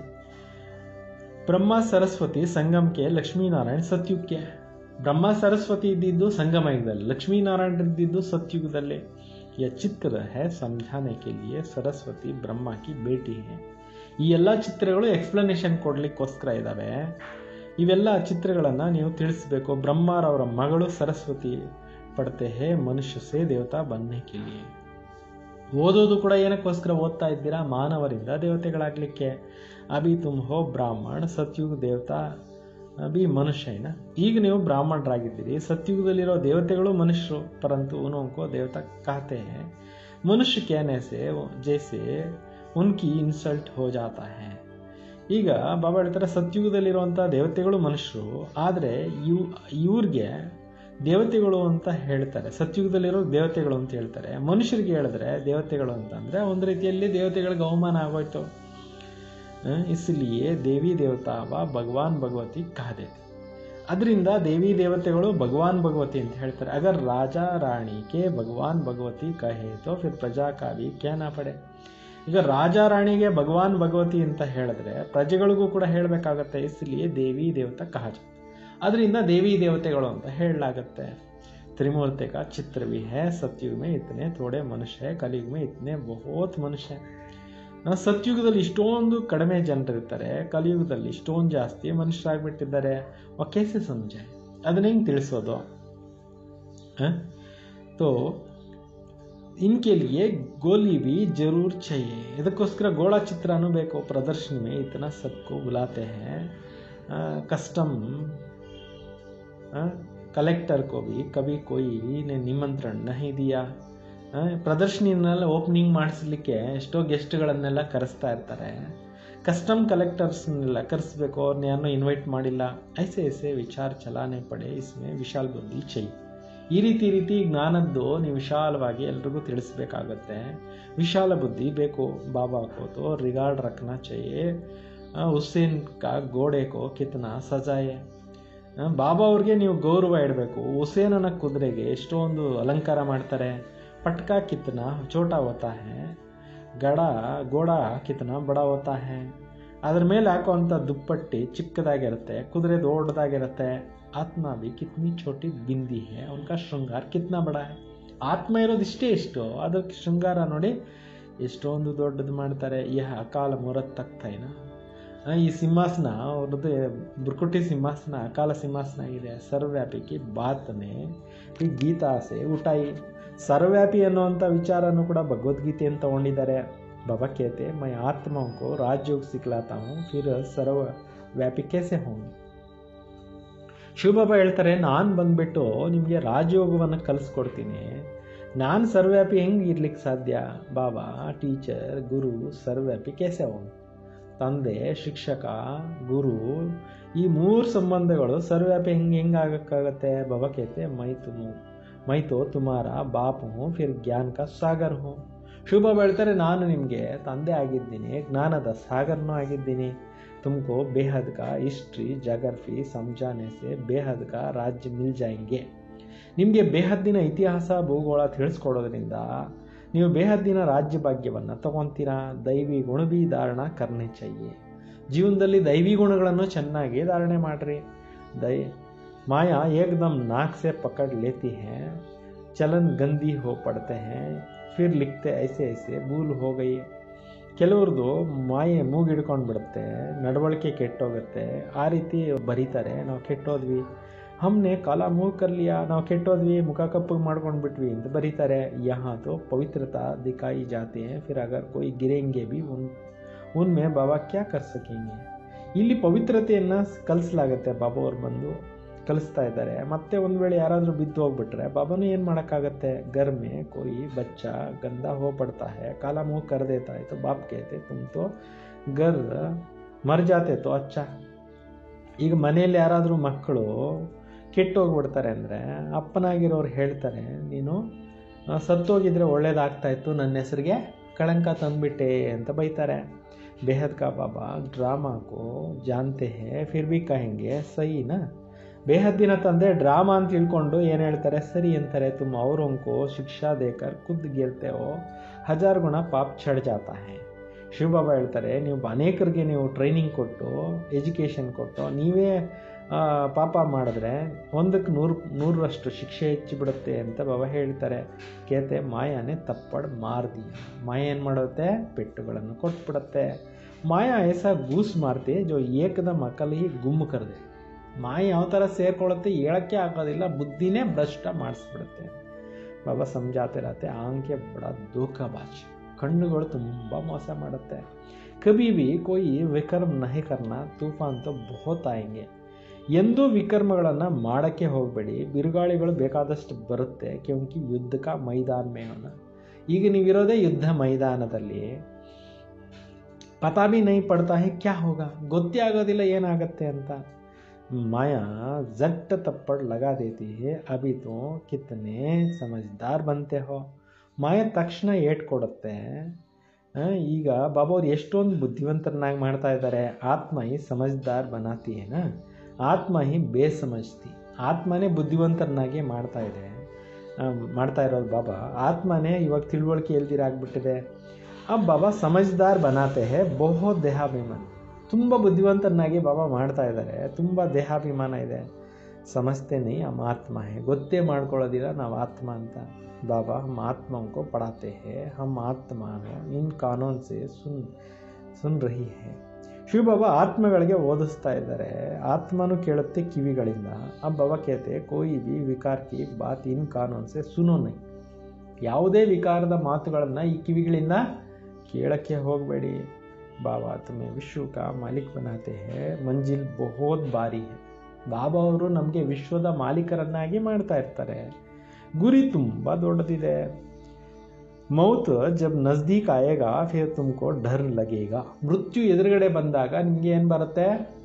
Speaker 1: ಬ್ರಹ್ಮ ಸರಸ್ವತಿ ಸಂಗಮಕ್ಕೆ ಲಕ್ಷ್ಮೀನಾರಾಯಣ ಸತ್ಯುಗಕ್ಕೆ ಬ್ರಹ್ಮ ಸರಸ್ವತಿ ಇದ್ದಿದ್ದು ಸಂಗಮ ಯುಗದಲ್ಲಿ ಲಕ್ಷ್ಮೀನಾರಾಯಣ ಇದ್ದಿದ್ದು ಸತ್ಯುಗದಲ್ಲಿ ಯ ಚಿತ್ರ ಹೇ ಸಮझाने के लिए ಸರಸ್ವತಿ ಬ್ರಹ್ಮ ಕಿ ಭೇಟಿ ಹೇ ಈ ಎಲ್ಲ ಚಿತ್ರಗಳು ಎಕ್ಸ್ಪ್ಲನೇಷನ್ ಕೊಡ್ಲಿಕ್ಕೋಸ್ಕರ ಇದ್ದಾವೆ ಇವೆಲ್ಲ ಚಿತ್ರಗಳನ್ನು ನೀವು ತಿಳಿಸ್ಬೇಕು ಬ್ರಹ್ಮರವರ ಮಗಳು ಸರಸ್ವತಿ ಪಡ್ತೆ ಹೇ ಮನುಷ್ಯ ಸೇ ದೇವತಾ ಬನ್ನೆ ಕೆ लिए ಓದೋದು ಕೂಡ ಏನಕ್ಕೋಸ್ಕರ ಓದ್ತಾ ಇದ್ದೀರಾ ಮಾನವರಿಂದ ದೇವತೆಗಳಾಗಲಿಕ್ಕೆ ಅಭಿ ತುಮ್ ಹೋ ಬ್ರಾಹ್ಮಣ ಸತ್ಯುಗ ದೇವತಾ ಅಭಿ ಮನುಷ್ಯನ ಈಗ ನೀವು ಬ್ರಾಹ್ಮಣರಾಗಿದ್ದೀರಿ ಸತ್ಯುಗದಲ್ಲಿರೋ ದೇವತೆಗಳು ಮನುಷ್ಯರು ಪರಂತು ಉನೋಂಕೋ ದೇವತಾ कहते हैं ಮನುಷ್ಯ कहने से ಜೈಸೆ ಉನ್ಕಿ ಇನ್ಸಲ್ಟ್ ಹೋ ಜಾತಾ ಹೇ ಈಗ ಬಾಬಾ ಹೇಳ್ತಾರೆ ಸತ್ಯುಗದಲ್ಲಿರುವಂಥ ದೇವತೆಗಳು ಮನುಷ್ಯರು ಆದರೆ ಇವ್ ಇವ್ರಿಗೆ ದೇವತೆಗಳು ಅಂತ ಹೇಳ್ತಾರೆ ಸತ್ಯುಗದಲ್ಲಿರೋ ದೇವತೆಗಳು ಅಂತ ಹೇಳ್ತಾರೆ ಮನುಷ್ಯರಿಗೆ ಹೇಳಿದ್ರೆ ದೇವತೆಗಳು ಅಂತಂದರೆ ಒಂದು ರೀತಿಯಲ್ಲಿ ದೇವತೆಗಳಿಗೆ ಅವಮಾನ ಆಗೋಯ್ತು ಆ, ಇಸ್ಲಿಯೇ ದೇವಿ ದೇವತಾ ವ ಭಗವಾನ್ ಭಗವತಿ ಕಾದೇತಿ ಅದರಿಂದ ದೇವಿ ದೇವತೆಗಳು ಭಗವಾನ್ ಭಗವತಿ ಅಂತ ಹೇಳ್ತಾರೆ ಅಗರ್ ರಾಜ ರಾಣಿ ಕೆ ಭಗವಾನ್ ಭಗವತಿ ಕಹೆ ತೋ ಫಿರ್ ಪ್ರಜಾ ಕಾ ಭಿ ಕ್ಯಾನ ಪಡೆ ಈಗ ರಾಜ ರಾಣಿಗೆ ಭಗವಾನ್ ಭಗವತಿ ಅಂತ ಹೇಳಿದ್ರೆ ಪ್ರಜೆಗಳಿಗೂ ಕೂಡ ಹೇಳಬೇಕಾಗತ್ತೆ ಇಸ್ಲಿಯೇ ದೇವಿ ದೇವತಾ ಕಹಜ ಅದರಿಂದ ದೇವಿ ದೇವತೆಗಳು ಅಂತ ಹೇಳಲಾಗತ್ತೆ त्रिमूर्ति का चित्र भी है सतयुग में इतने थोड़े मनुष्य है कलयुग में इतने बहुत मनुष्य है ಆ, ಸತ್ಯುಗದಲ್ಲಿ ಇಷ್ಟೊಂದು ಕಡಿಮೆ ಜನರಿರ್ತಾರೆ ಕಲಿಯುಗದಲ್ಲಿ ಇಷ್ಟೊಂದು ಜಾಸ್ತಿ ಮನುಷ್ಯರಾಗ್ಬಿಟ್ಟಿದ್ದಾರೆ ಕೇಸೆ ಸಮಜ ಅದನ್ನ ಹೆಂಗೆ ತಿಳಿಸೋದು ಹ? ತೋ इनके लिए गोली भी जरूर चाहिए ಇದಕ್ಕೋಸ್ಕರ ಗೋಳಾ ಚಿತ್ರನೂ ಬೇಕು ಪ್ರದರ್ಶನ में इतना सबको बुलाते हैं कस्टम कलेक्टर को भी कभी कोई ने निमंत्रण नहीं दिया ಆ, ಪ್ರದರ್ಶನಿನೆಲ್ಲ ಓಪನಿಂಗ್ ಮಾಡಿಸ್ಲಿಕ್ಕೆ ಎಷ್ಟೋ ಗೆಸ್ಟ್ಗಳನ್ನೆಲ್ಲ ಕರೆಸ್ತಾ ಇರ್ತಾರೆ ಕಸ್ಟಮ್ ಕಲೆಕ್ಟರ್ಸ್ನೆಲ್ಲ ಕರೆಸ್ಬೇಕು ಅವ್ರನ್ನ ಯಾರನ್ನೂ ಇನ್ವೈಟ್ ಮಾಡಿಲ್ಲ ಐಸೆ ಐಸೆ ವಿಚಾರ ಚಲಾನೆ ಪಡೆ ಇಸ್ಮೆ ವಿಶಾಲ್ ಬುದ್ಧಿ ಚೈ ಈ ರೀತಿ ಈ ರೀತಿ ಜ್ಞಾನದ್ದು ನೀವು ವಿಶಾಲವಾಗಿ ಎಲ್ರಿಗೂ ತಿಳಿಸ್ಬೇಕಾಗತ್ತೆ ವಿಶಾಲ ಬುದ್ಧಿ ಬೇಕು ಬಾಬಾ को तो रिगार्ड रखना चाहिए ಆ, ಹುಸೇನ್ ಕಾ ಗೋಡೆ ಕೋ ಕಿತ್ನಾ ಸಜಾಯೆ ಆ, ಬಾಬಾ ಅವ್ರಿಗೆ ನೀವು ಗೌರವ ಇಡಬೇಕು ಹುಸೇನನ ಕುದುರೆಗೆ ಎಷ್ಟೊಂದು ಅಲಂಕಾರ ಮಾಡ್ತಾರೆ ಪಟ್ಕಾ ಕಿತ್ನಾ ಚೋಟಾ ಹೋತಾ ಹೇ ಗಡ ಗೋಡ ಕಿತನ ಬಡ ಹೋತಾ ಹೇ ಅದ್ರ ಮೇಲೆ ಹಾಕುವಂಥ ದುಪ್ಪಟ್ಟಿ ಚಿಕ್ಕದಾಗಿರುತ್ತೆ ಕುದುರೆ ದೊಡ್ಡದಾಗಿರುತ್ತೆ ಆತ್ಮ ಬಿ ಕಿತ್ನಿ ಛೋಟಿ ಬಿಂದಿ ಹೇ ಉನ್ಕ ಶೃಂಗಾರ ಕಿತ್ನ ಬಡ ಹೇ ಆತ್ಮ ಇರೋದು ಇಷ್ಟೇ ಇಷ್ಟು ಅದಕ್ಕೆ ಶೃಂಗಾರ ನೋಡಿ ಎಷ್ಟೊಂದು ದೊಡ್ಡದು ಮಾಡ್ತಾರೆ ಯಹ ಅಕಾಲ ಮುರತ್ ತಕ್ತೈನ ಈ ಸಿಂಹಾಸನ ಅವ್ರದ್ದು ಬುರ್ಕುಟಿ ಸಿಂಹಾಸನ ಅಕಾಲ ಸಿಂಹಾಸನ ಆಗಿದೆ ಸರ್ವವ್ಯಾಪಿಗೆ ಬಾತನೆ ಈ ಗೀತಾ ಸೆ ಊಟಾಯಿ ಸರ್ವವ್ಯಾಪಿ ಅನ್ನುವಂಥ ವಿಚಾರನೂ ಕೂಡ ಭಗವದ್ಗೀತೆ ಅಂತ ತಗೊಂಡಿದ್ದಾರೆ बाबा कहते मैं आत्माओं को राजयोग सिखलाता हूँ फिर सर्व ವ್ಯಾಪಿ ಕೇಸೆ ಹೋಗಿ ಶಿವಬಾಬಾ ಹೇಳ್ತಾರೆ ನಾನು ಬಂದ್ಬಿಟ್ಟು ನಿಮಗೆ ರಾಜಯೋಗವನ್ನು ಕಲಿಸ್ಕೊಡ್ತೀನಿ ನಾನು ಸರ್ವ್ಯಾಪಿ ಹೆಂಗೆ ಇರ್ಲಿಕ್ಕೆ ಸಾಧ್ಯ ಬಾಬಾ ಟೀಚರ್ ಗುರು ಸರ್ವ್ಯಾಪಿ ಕೇಸೆ ಹೋಗಿ ತಂದೆ ಶಿಕ್ಷಕ ಗುರು ಈ ಮೂರು ಸಂಬಂಧಗಳು ಸರ್ವ್ಯಾಪಿ ಹೆಂಗೆ ಹೆಂಗೆ ಆಗಕ್ಕಾಗತ್ತೆ ಬಾಬಾ ಕೇತೆ ಮೈ ತುಮು ಮೈ ತೋ ತುಮಾರ ಬಾಪ್ ಹೂँ ಫಿರ್ ಜ್ಞಾನ ಕಾ ಸಾಗರ್ ಹೂँ ಶುಭ ಹೇಳ್ತಾರೆ ನಾನು ನಿಮಗೆ ತಂದೆ ಆಗಿದ್ದೀನಿ ಜ್ಞಾನದ ಸಾಗರನೂ ಆಗಿದ್ದೀನಿ ತುಮಕೋ ಬೇಹದ್ ಕಾ ಹಿಸ್ಟ್ರಿ ಜಾಗ್ರಫಿ ಸಮಜಾನೆ ಸೆ ಬೇಹದ್ ಕಾ ರಾಜ್ಯ ಮಿಲ್ ಜಾಯಂಗೆ ನಿಮಗೆ ಬೇಹದ್ದಿನ ಇತಿಹಾಸ ಭೂಗೋಳ ತಿಳಿಸ್ಕೊಡೋದ್ರಿಂದ ನೀವು ಬೇಹದ್ದಿನ ರಾಜ್ಯ ಭಾಗ್ಯವನ್ನು ತಗೊತೀರಾ ದೈವಿ ಗುಣ ಬಿ ಧಾರಣ ಕರ್ನೆ ಚಯ್ಯೆ ಜೀವನದಲ್ಲಿ ದೈವಿ ಗುಣಗಳನ್ನು ಚೆನ್ನಾಗಿ ಧಾರಣೆ ಮಾಡ್ರಿ ದೈ ಮಾಯಾ ಏಕದಮ್ ನಾಕ್ ಸೆ ಪಕಡ್ ಲೇತಿ ಹೇ ಚಲನ್ ಗಂದಿ ಹೋ ಪಡ್ತೆ ಹೇ ಫಿರ್ ಲಿಖತೆ ಐಸೆ ಐಸೆ ಭೂಲ್ ಹೋ ಗೈ ಕೆಲವ್ರದ್ದು ಮಾಯೆ ಮೂಗಿಡ್ಕೊಂಡು ಬಿಡುತ್ತೆ ನಡವಳಿಕೆ ಕೆಟ್ಟೋಗುತ್ತೆ ಆ ರೀತಿ ಬರೀತಾರೆ ನಾವು ಕೆಟ್ಟೋದ್ವಿ ಹಮ್ನೆ ಕಾಲ ಮೂಗ್ ಕರ್ಲಿಯಾ ನಾವು ಕೆಟ್ಟೋದ್ವಿ ಮುಖ ಕಪ್ಪಗೆ ಮಾಡ್ಕೊಂಡು ಬಿಟ್ವಿ ಅಂತ ಬರೀತಾರೆ ಯಹಾ ತೋ ಪವಿತ್ರತಾ ದಿಖಾಯಿ ಜಾತೆ ಫಿರ್ ಅಗರ್ ಕೊಯ್ ಗಿರೆಂಗೆ ಬಿ ಉನ್ ಉನ್ಮೆ ಬಾಬಾ ಕ್ಯಾ ಕರ್ ಸಕೆಂಗೆ ಇಲ್ಲಿ ಪವಿತ್ರತೆಯನ್ನು ಕಲಿಸಲಾಗತ್ತೆ ಬಾಬಾ ಅವ್ರು ಬಂದು ಕಲಿಸ್ತಾ ಇದ್ದಾರೆ ಮತ್ತೆ ಒಂದು ವೇಳೆ ಯಾರಾದರೂ ಬಿದ್ದು ಹೋಗ್ಬಿಟ್ರೆ ಬಾಬಾನು ಏನು ಮಾಡೋಕ್ಕಾಗತ್ತೆ ಗರ್ಮೆ ಕೊಯ್ ಬಚ್ಚ ಗಂದ ಹೋ ಪಡ್ತಾ ಹೇ ಕಾಲ ಮುಖ ಕರ್ ದೇತಾ है तो बाप कहते तुम तो घर ಮರ್ ಜಾತೆ ತೋ ಅಚ್ಚ ಈಗ ಮನೆಯಲ್ಲಿ ಯಾರಾದರೂ ಮಕ್ಕಳು ಕೆಟ್ಟೋಗ್ಬಿಡ್ತಾರೆ ಅಂದರೆ ಅಪ್ಪನಾಗಿರೋರು ಹೇಳ್ತಾರೆ ನೀನು ಆ, ಸತ್ತೋಗಿದ್ರೆ ಒಳ್ಳೇದಾಗ್ತಾ ಇತ್ತು ನನ್ನ ಹೆಸರಿಗೆ ಕಳಂಕ ತಂದ್ಬಿಟ್ಟೆ ಅಂತ ಬೈತಾರೆ ಬೇಹದ್ ಕಾ ಬಾಬಾ ಡ್ರಾಮಾ ಕೋ ಜಾನ್ತೆ ಹೇ ಫಿರ್ ಬಿ ಕಹೆಂಗೆ ಸಹಿನಾ ಬೇಹದ್ದಿನ ತಂದೆ ಡ್ರಾಮಾ ಅಂತ ತಿಳ್ಕೊಂಡು ಏನು ಹೇಳ್ತಾರೆ ಸರಿ ಅಂತಾರೆ ತುಮ್ ಅವ್ರಂಕೋ ಶಿಕ್ಷಾ ದೇಕರ್ ಖುದ್ ಗಿರ್ತೆ ಹೋ ಹಜಾರ್ ಗುಣ ಪಾಪ್ ಚढ़ ಜಾತಾ ಹೇ ಶಿವಬಾಬಾ ಹೇಳ್ತಾರೆ ನೀವು ಅನೇಕರಿಗೆ ನೀವು ಟ್ರೈನಿಂಗ್ ಕೊಟ್ಟು ಎಜುಕೇಷನ್ ಕೊಟ್ಟು ನೀವೇ ಆ, ಪಾಪ ಮಾಡಿದ್ರೆ ಒಂದಕ್ಕೆ ನೂರು ನೂರರಷ್ಟು ಶಿಕ್ಷೆ ಹೆಚ್ಚಿಬಿಡುತ್ತೆ ಅಂತ ಬಾಬಾ ಹೇಳ್ತಾರೆ ಕೇತೆ ಮಾಯಾನೇ ತಪ್ಪಡ್ ಮಾರ್ದಿ ಮಾಯ ಏನು ಮಾಡುತ್ತೆ ಪೆಟ್ಟುಗಳನ್ನು ಕೊಟ್ಬಿಡುತ್ತೆ ಮಾಯಾ ಐಸಾ ಗೂಸ್ ಮಾರ್ತಿ ಜೋ ಏಕದಮ್ ಅಕಲ್ ಹಿ ಗುಮ್ ಕರೆದೆ ಮಾಯ ಯಾವ ಥರ ಸೇರ್ಕೊಳ್ಳುತ್ತೆ ಹೇಳಕ್ಕೆ ಆಗೋದಿಲ್ಲ ಬುದ್ಧಿನೇ ಭ್ರಷ್ಟ ಮಾಡಿಸ್ಬಿಡುತ್ತೆ ಬಾಬಾ ಸಮಜಾತೆ ರಹತೆ ಆಂಕೆ ಬಡ ಧೋಖಾಬಾಜ್ ಕಣ್ಣುಗಳು ತುಂಬ ಮೋಸ ಮಾಡುತ್ತೆ ಕಭಿ ಭಿ ಕೋಯಿ ವಿಕರ್ಮ್ ನಹಿ ಕರ್ನ ತೂಫಾನ್ ತೋ ಬಹುತ್ ಆಯಂಗೆ ಎಂದೂ ವಿಕರ್ಮಗಳನ್ನು ಮಾಡೋಕ್ಕೆ ಹೋಗಬೇಡಿ ಬಿರುಗಾಳಿಗಳು ಬೇಕಾದಷ್ಟು ಬರುತ್ತೆ ಕ್ಯೋಂಕಿ ಯುದ್ಧಕ ಮೈದಾನ ಮೇವನ ಈಗ ನೀವಿರೋದೇ ಯುದ್ಧ ಮೈದಾನದಲ್ಲಿ ಪತಾ ಭಿ ನೈ ಪಡ್ತಾ ಹೇ ಕ್ಯಾ ಹೋಗ ಗೊತ್ತೇ ಆಗೋದಿಲ್ಲ ಏನಾಗತ್ತೆ ಅಂತ ಮಾಯಾ ಜಟ್ ತಪ್ಪಡ್ ಲಗಾ ದೇತಿ ಹೇ ಅಭಿ ತೋ ಕಿತ್ತನೆ ಸಮಜ್ದಾರ್ ಬಂತೆ ಹೋ ಮಾಯ ತಕ್ಷಣ ಏಟ್ ಕೊಡುತ್ತೆ ಆ, ಈಗ ಬಾಬಾ ಅವ್ರು ಎಷ್ಟೊಂದು ಬುದ್ಧಿವಂತರನ್ನಾಗಿ ಮಾಡ್ತಾ ಇದ್ದಾರೆ ಆತ್ಮ ಹಿ ಸಮಜ್ದಾರ್ ಬನಾತಿ ಏನ ಆತ್ಮ ಹಿ ಬೇಸಮಜ್ತಿ ಆತ್ಮನೇ ಬುದ್ಧಿವಂತರನ್ನಾಗಿ ಮಾಡ್ತಾ ಇದೆ ಆ, ಮಾಡ್ತಾ ಇರೋದು ಬಾಬಾ ಆತ್ಮನೇ ಇವಾಗ ತಿಳುವಳಿಕೆ ಎಲ್ದಿರ ಆಗ್ಬಿಟ್ಟಿದೆ ಆ ಬಾಬಾ ಸಮಜ್ದಾರ್ ಬನಾತೆ ಹೇ ಬಹು ದೇಹಾಭಿಮಾನ ತುಂಬ ಬುದ್ಧಿವಂತರನ್ನಾಗಿ ಬಾಬಾ ಮಾಡ್ತಾ ಇದ್ದಾರೆ ತುಂಬ ದೇಹಾಭಿಮಾನ ಇದೆ ಸಮಸ್ತೆ ನೈ ಹಮ್ ಆತ್ಮ ಹೇ ಗೊತ್ತೇ ಮಾಡ್ಕೊಳ್ಳೋದಿಲ್ಲ ನಾವು ಆತ್ಮ ಅಂತ ಬಾಬಾ ಹಮ್ ಆತ್ಮಂಕೋ ಪಡಾತೆ ಹೇ ಹಮ್ ಆತ್ಮಾನು ಇನ್ ಕಾನೂನ್ ಸೆ ಸುನ್ ಸುನ್ ರಹಿ ಹೇ ಶಿವಬಾಬಾ ಆತ್ಮಗಳಿಗೆ ಓದಿಸ್ತಾ ಇದ್ದಾರೆ ಆತ್ಮನು ಕೇಳುತ್ತೆ ಕಿವಿಗಳಿಂದ ಆ ಬಾಬಾ ಕೇತೆ ಕೋಯಿ ಬಿ ವಿಕಾರ್ ಕಿ ಬಾತ್ ಇನ್ ಕಾನೂನ್ ಸೆ ಸುನೋ ನೈ ಯಾವುದೇ ವಿಕಾರದ ಮಾತುಗಳನ್ನು ಈ ಕಿವಿಗಳಿಂದ ಕೇಳಕ್ಕೆ ಹೋಗಬೇಡಿ ಬಾಬಾ ತುಮೆ ವಿಶ್ವ ಕಾ ಮಾಲಿಕ್ ಬನಾತೆ ಹೇ ಮಂಜಿಲ್ ಬಹುತ್ ಬಾರಿ ಹೇ ಬಾಬಾ ಅವರು ನಮಗೆ ವಿಶ್ವದ ಮಾಲೀಕರನ್ನಾಗಿ ಮಾಡ್ತಾ ಇರ್ತಾರೆ ಗುರಿ ತುಂಬ ದೊಡ್ಡದಿದೆ ಮೌತ್ ಜಬ್ ನಜ್ದೀಕ್ ಆಯೇಗಾ ಫಿರ್ ತುಮಕೋ ಡರ್ ಲಗೇಗ ಮೃತ್ಯು ಎದುರುಗಡೆ ಬಂದಾಗ ನಿಮ್ಗೆ ಏನು ಬರುತ್ತೆ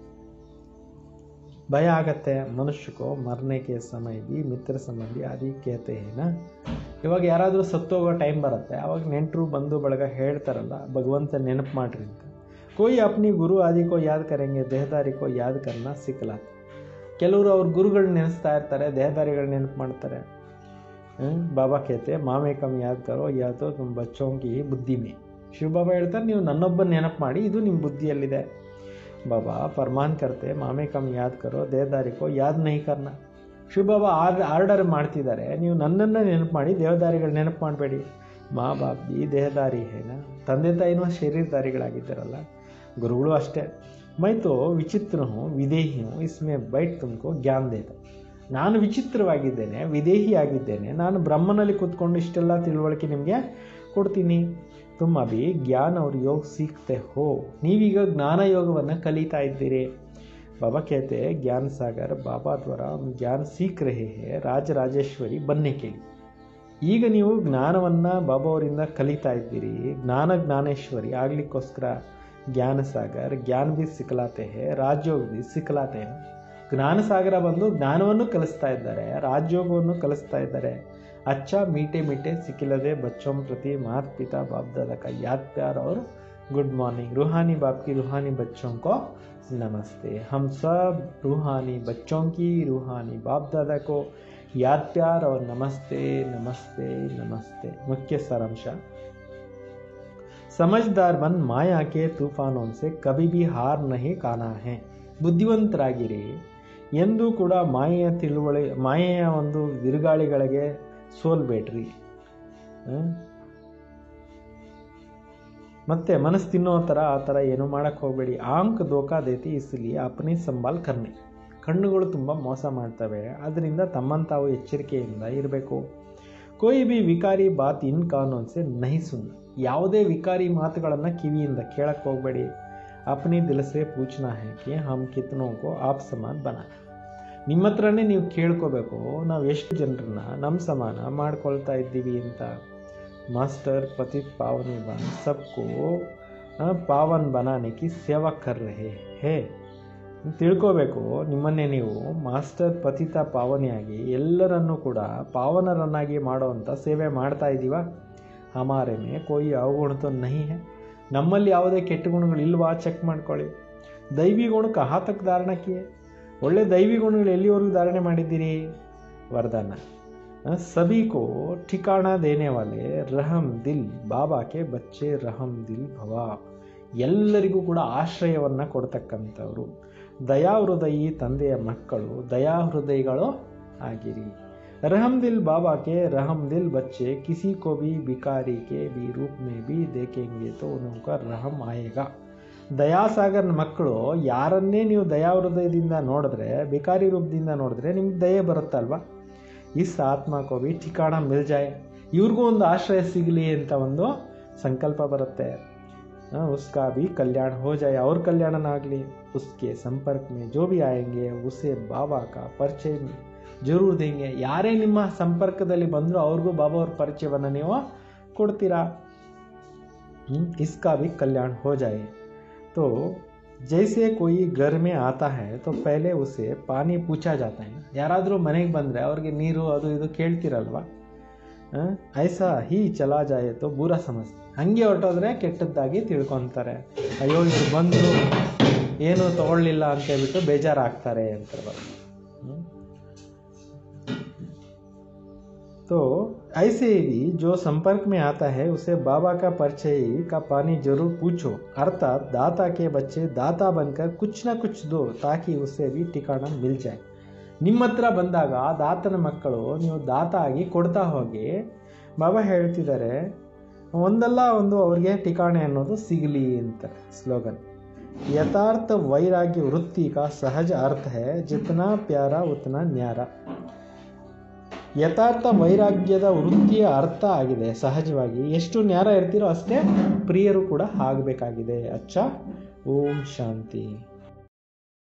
Speaker 1: ಭಯ ಆಗತ್ತೆ ಮನುಷ್ಯಕೋ ಮರನೆಗೆ ಸಮಯ ಬಿ ಮಿತ್ರ ಸಂಬಂಧಿ ಆದಿ ಕೇತೆ ಏನ ಇವಾಗ ಯಾರಾದರೂ ಸತ್ತೋಗೋ ಟೈಮ್ ಬರುತ್ತೆ ಅವಾಗ ನೆಂಟರು ಬಂಧು ಬಳಗ ಹೇಳ್ತಾರಲ್ಲ ಭಗವಂತ ನೆನಪು ಮಾಡ್ರಿ ಅಂತ ಕೋಯಿ ಅಪ್ನಿ ಗುರು ಆದಿ ಕೋ ಯಾದ್ ಕರೆಂಗೆ ದೇಹದಾರಿ ಕೋ ಯಾದ್ ಕರ್ನ ಸಿಕ್ಕಲಾತ ಕೆಲವರು ಅವ್ರ ಗುರುಗಳು ನೆನೆಸ್ತಾ ಇರ್ತಾರೆ ದೇಹದಾರಿಗಳು ನೆನಪು ಮಾಡ್ತಾರೆ ಹ್ಮ್? ಬಾಬಾ कहते मामे कम याद करो या तो तुम बच्चों की बुद्धि में ಶಿವಬಾಬಾ ಹೇಳ್ತಾರೆ ನೀವು ನನ್ನೊಬ್ಬನ ನೆನಪು ಮಾಡಿ ಇದು ನಿಮ್ಮ ಬುದ್ಧಿಯಲ್ಲಿದೆ ಬಾಬಾ ಫರ್ಮಾನ್ ಕರ್ತೆ ಮಾಮೆ ಕಮ್ ಯಾದ್ ಕರೋ ದೇವದಾರಿಕೋ ಯಾದ್ ನಹಿ ಕರ್ನ ಶಿವಬಾಬಾ ಆರ್ ಆರ್ಡರ್ ಮಾಡ್ತಿದ್ದಾರೆ ನೀವು ನನ್ನನ್ನು ನೆನಪು ಮಾಡಿ ದೇವದಾರಿಗಳು ನೆನಪು ಮಾಡಬೇಡಿ ಮಾ ಬಾಪ್ ಜಿ ದೇಹದಾರಿ ಹೇನ ತಂದೆ ತಾಯಿನೂ ಶರೀರದಾರಿಗಳಾಗಿದ್ದಾರಲ್ಲ ಗುರುಗಳು ಅಷ್ಟೇ ಮೈ ತೋ ವಿಚಿತ್ರ ಹೂँ ವಿದೇಹಿ ಹೂँ ಇಸ್ಮೇ ಬೈಟ್ ತುಮಕೋ ಜ್ಞಾನ ದೇತ ನಾನು ವಿಚಿತ್ರವಾಗಿದ್ದೇನೆ ವಿದೇಹಿಯಾಗಿದ್ದೇನೆ ನಾನು ಬ್ರಹ್ಮನಲ್ಲಿ ಕೂತ್ಕೊಂಡು ಇಷ್ಟೆಲ್ಲ ತಿಳುವಳಿಕೆ ನಿಮಗೆ ಕೊಡ್ತೀನಿ ತುಮ್ ಅಭಿ ಜ್ಞಾನ ಅವ್ರ ಯೋಗ ಸೀಖ್ತೆ ಹೋ ನೀವೀಗ ಜ್ಞಾನ ಯೋಗವನ್ನು ಕಲಿತಾ ಇದ್ದೀರಿ बाबा कहते हैं ज्ञान सागर बाबा द्वारा हम ज्ञान सीख रहे हैं ರಾಜರಾಜೇಶ್ವರಿ ಬನ್ನೆ ಕೇಳಿ ಈಗ ನೀವು ಜ್ಞಾನವನ್ನು ಬಾಬಾ ಅವರಿಂದ ಕಲಿತಾ ಇದ್ದೀರಿ ಜ್ಞಾನ ಜ್ಞಾನೇಶ್ವರಿ ಆಗ್ಲಿಕ್ಕೋಸ್ಕರ ಜ್ಞಾನ ಸಾಗರ್ ಜ್ಞಾನ ಬಿ ಸಿಕ್ಕಲಾತೆ ಹೇ ರಾಜಯೋಗ ಬಿ ಸಿಕ್ಕಲಾತೆ ಹೇ ಜ್ಞಾನ ಸಾಗರ ಬಂದು ಜ್ಞಾನವನ್ನು ಕಲಿಸ್ತಾ ಇದ್ದಾರೆ ರಾಜಯೋಗವನ್ನು ಕಲಿಸ್ತಾ ಇದ್ದಾರೆ ಅಚ್ಚ ಮೀಟೆ ಮೀಟೆ ಸಿಕ್ಕಿಲ್ಲದೆ ಬಚ್ಚೋಂ ಪ್ರತಿ ಮಾತ್ ಪಿತಾ ಬಾಪ್ दादा का याद प्यार और गुड मॉर्निंग रूहानी बाप की रूहानी बच्चों को नमस्ते हम सब रूहानी बच्चों की रूहानी बाप दादा को याद प्यार और नमस्ते नमस्ते नमस्ते मुख्य सारांश समझदार बन माया के तूफानों से कभी भी हार नहीं ಕಾಣಾ है ಬುದ್ಧಿವಂತರಾಗಿರಿ ಎಂದೂ ಕೂಡ ಮಾಯೆಯ ತಿಳುವಳಿ ಮಾಯೆಯ ಒಂದು ಬಿರುಗಾಳಿಗಳಿಗೆ ಸೋಲ್ಬೇಡ್ರಿ ಹ್ಮ್? ಮತ್ತೆ ಮನಸ್ಸು ತಿನ್ನೋ ಥರ ಆ ಥರ ಏನೂ ಮಾಡೋಕ್ಕೆ ಹೋಗಬೇಡಿ ಆಂಕ್ ದೋಖಾ ದೇತಿ ಇಸಲಿ ಅಪನಿ ಸಂಬಾಲ್ ಕರ್ನೆ ಕಣ್ಣುಗಳು ತುಂಬ ಮೋಸ ಮಾಡ್ತವೆ ಅದರಿಂದ ತಮ್ಮನ್ನು ತಾವು ಎಚ್ಚರಿಕೆಯಿಂದ ಇರಬೇಕು ಕೋಯಿ ಬಿ ವಿಕಾರಿ ಬಾತ್ ಇನ್ ಕಾನೂನ್ ಸೆ ನಹಿ ಸುನ್ ಯಾವುದೇ ವಿಕಾರಿ ಮಾತುಗಳನ್ನು ಕಿವಿಯಿಂದ ಕೇಳಕ್ಕೆ ಹೋಗಬೇಡಿ ಅಪನಿ ದಿಲಸೆ ಪೂಚ್ನಾ ಹೇ ಕಿ ಹಮ್ ಕಿತ್ನೋ ಕೋ ಆಪ್ ಸಮಾನ್ ಬನ ನಿಮ್ಮ ಹತ್ರನೇ ನೀವು ಕೇಳ್ಕೋಬೇಕು ನಾವು ಎಷ್ಟು ಜನರನ್ನ ನಮ್ಮ ಸಮಾನ ಮಾಡ್ಕೊಳ್ತಾ ಇದ್ದೀವಿ ಅಂತ ಮಾಸ್ಟರ್ ಪತಿತ್ ಪಾವನಿ ಬನ್ ಸಬ್ಕೋ ಆ, ಪಾವನ್ ಬನಾನೆ ಕಿ ಸೇವಾ ಕರ್ ರಹೆ ಹೇ ತಿಳ್ಕೋಬೇಕು ನಿಮ್ಮನ್ನೇ ನೀವು ಮಾಸ್ಟರ್ ಪತಿತ ಪಾವನಿಯಾಗಿ ಎಲ್ಲರನ್ನೂ ಕೂಡ ಪಾವನರನ್ನಾಗಿ ಮಾಡುವಂಥ ಸೇವೆ ಮಾಡ್ತಾ ಇದ್ದೀವ ಹಮಾರೆ ಮೇ ಕೋಯಿ ಅವಗುಣ ತೋ ನಹಿ ಹೇ ನಮ್ಮಲ್ಲಿ ಯಾವುದೇ ಕೆಟ್ಟ ಗುಣಗಳು ಇಲ್ವಾ ಚೆಕ್ ಮಾಡ್ಕೊಳ್ಳಿ ದೈವಿ ಗುಣ ಕಹಾ ತಕ್ ಧಾರಣ ಕಿಯೇ ಒಳ್ಳೆ ದೈವಿ ಗುಣಗಳು ಎಲ್ಲಿವರೆಗೂ ಧಾರಣೆ ಮಾಡಿದ್ದೀರಿ ವರದಾನ हाँ, सभी को ठिकाना देने वाले रहम ದಿಲ್ ಬಾಬಾಕೆ ಬಚ್ಚೆ ರಹಮ್ ದಿಲ್ ಭವ ಎಲ್ಲರಿಗೂ ಕೂಡ ಆಶ್ರಯವನ್ನು ಕೊಡ್ತಕ್ಕಂಥವ್ರು ದಯಾಹೃದಯಿ ತಂದೆಯ ಮಕ್ಕಳು ದಯಾಹೃದಯಿಗಳು ಆಗಿರಿ रहम दिल बाबा के रहम दिल बच्चे किसी को भी भिखारी के भी रूप में भी देखेंगे तो उनका रहम आएगा ದಯಾಸಾಗರ್ನ ಮಕ್ಕಳು ಯಾರನ್ನೇ ನೀವು ದಯಾಹೃದಯದಿಂದ ನೋಡಿದ್ರೆ ಭಿಕಾರಿ ರೂಪದಿಂದ ನೋಡಿದ್ರೆ ನಿಮ್ಗೆ ದಯೆ ಬರುತ್ತಲ್ವಾ ಇಸ್ ಆತ್ಮ ಕೋ ಭಿ ಠಿಕಾಣ ಮಿಲ್ ಜಾಯ್ ಇವ್ರಿಗೂ ಒಂದು ಆಶ್ರಯ ಸಿಗಲಿ ಅಂತ ಒಂದು ಸಂಕಲ್ಪ ಬರುತ್ತೆ ಆ, ಉಸ್ಕಾ ಭಿ ಕಲ್ಯಾಣ ಹೋ ಜಾಯ್ ಅವ್ರ ಕಲ್ಯಾಣನಾಗಲಿ ಉಸ್ಕೆ ಸಂಪರ್ಕ ಮೇ ಜೋ ಭಿ ಆಯಂಗೆ ಉಸೆ ಬಾಬಾ ಕಾ ಪರಿಚಯ ಜರೂರ್ ದೇಂಗೆ ಯಾರೇ ನಿಮ್ಮ ಸಂಪರ್ಕದಲ್ಲಿ ಬಂದರೂ ಅವ್ರಿಗೂ ಬಾಬಾ ಅವ್ರ ಪರಿಚಯವನ್ನು ನೀವು ಕೊಡ್ತೀರಾ हम्म, इसका भी कल्याण हो जाए तो जैसे कोई घर में आता है तो पहले उसे पानी पूछा जाता है ಯಾರಾದರೂ ಮನೆಗೆ ಬಂದರೆ ಅವ್ರಿಗೆ ನೀರು ಅದು ಇದು ಕೇಳ್ತಿರಲ್ವಾ ಆ, ಐಸಾ ಹೀ ಚಲಾ ಜಾಯೆ ತೋ ಬೂರ ಸಮಸ್ಯೆ ಹಂಗೆ ಹೊರಟೋದ್ರೆ ಕೆಟ್ಟದ್ದಾಗಿ ತಿಳ್ಕೊತಾರೆ ಅಯ್ಯೋ ಇವ್ರು ಬಂದರು ಏನು ತಗೊಳ್ಳಿಲ್ಲ ಅಂತ ಹೇಳ್ಬಿಟ್ಟು ಬೇಜಾರಾಗ್ತಾರೆ ಅಂತ ಹ್ಮ್. तो ऐसे ही जो संपर्क में आता है उसे बाबा का परिचय का पानी जरूर पूछो अर्थात दाता के बच्चे दाता बनकर कुछ ना कुछ दो ताकि उसे भी ठिकाना मिल जाए ನಿಮ್ಮ ಹತ್ರ ಬಂದಾಗ ದಾತನ ಮಕ್ಕಳು ನೀವು ದಾತ ಆಗಿ ಕೊಡ್ತಾ ಹೋಗಿ ಬಾಬಾ ಹೇಳ್ತಿದ್ದಾರೆ ಒಂದಲ್ಲ ಒಂದು ಅವ್ರಿಗೆ ಠಿಕಾಣೆ ಅನ್ನೋದು ಸಿಗಲಿ ಅಂತ ಸ್ಲೋಗನ್ ಯಥಾರ್ಥ ವೈರಾಗ್ಯ ವೃತ್ತಿ ಕಾ ಸಹಜ ಅರ್ಥ ಹೇ ಜಿತನಾ ಪ್ಯಾರ ಉತನಾ ನ್ಯಾರ ಯಥಾರ್ಥ ವೈರಾಗ್ಯದ ವೃತ್ತಿಯ ಅರ್ಥ ಆಗಿದೆ ಸಹಜವಾಗಿ ಎಷ್ಟು ನ್ಯಾರ ಇರ್ತೀರೋ ಅಷ್ಟೇ ಪ್ರಿಯರು ಕೂಡ ಆಗಬೇಕಾಗಿದೆ ಅಚ್ಚ ಓಂ ಶಾಂತಿ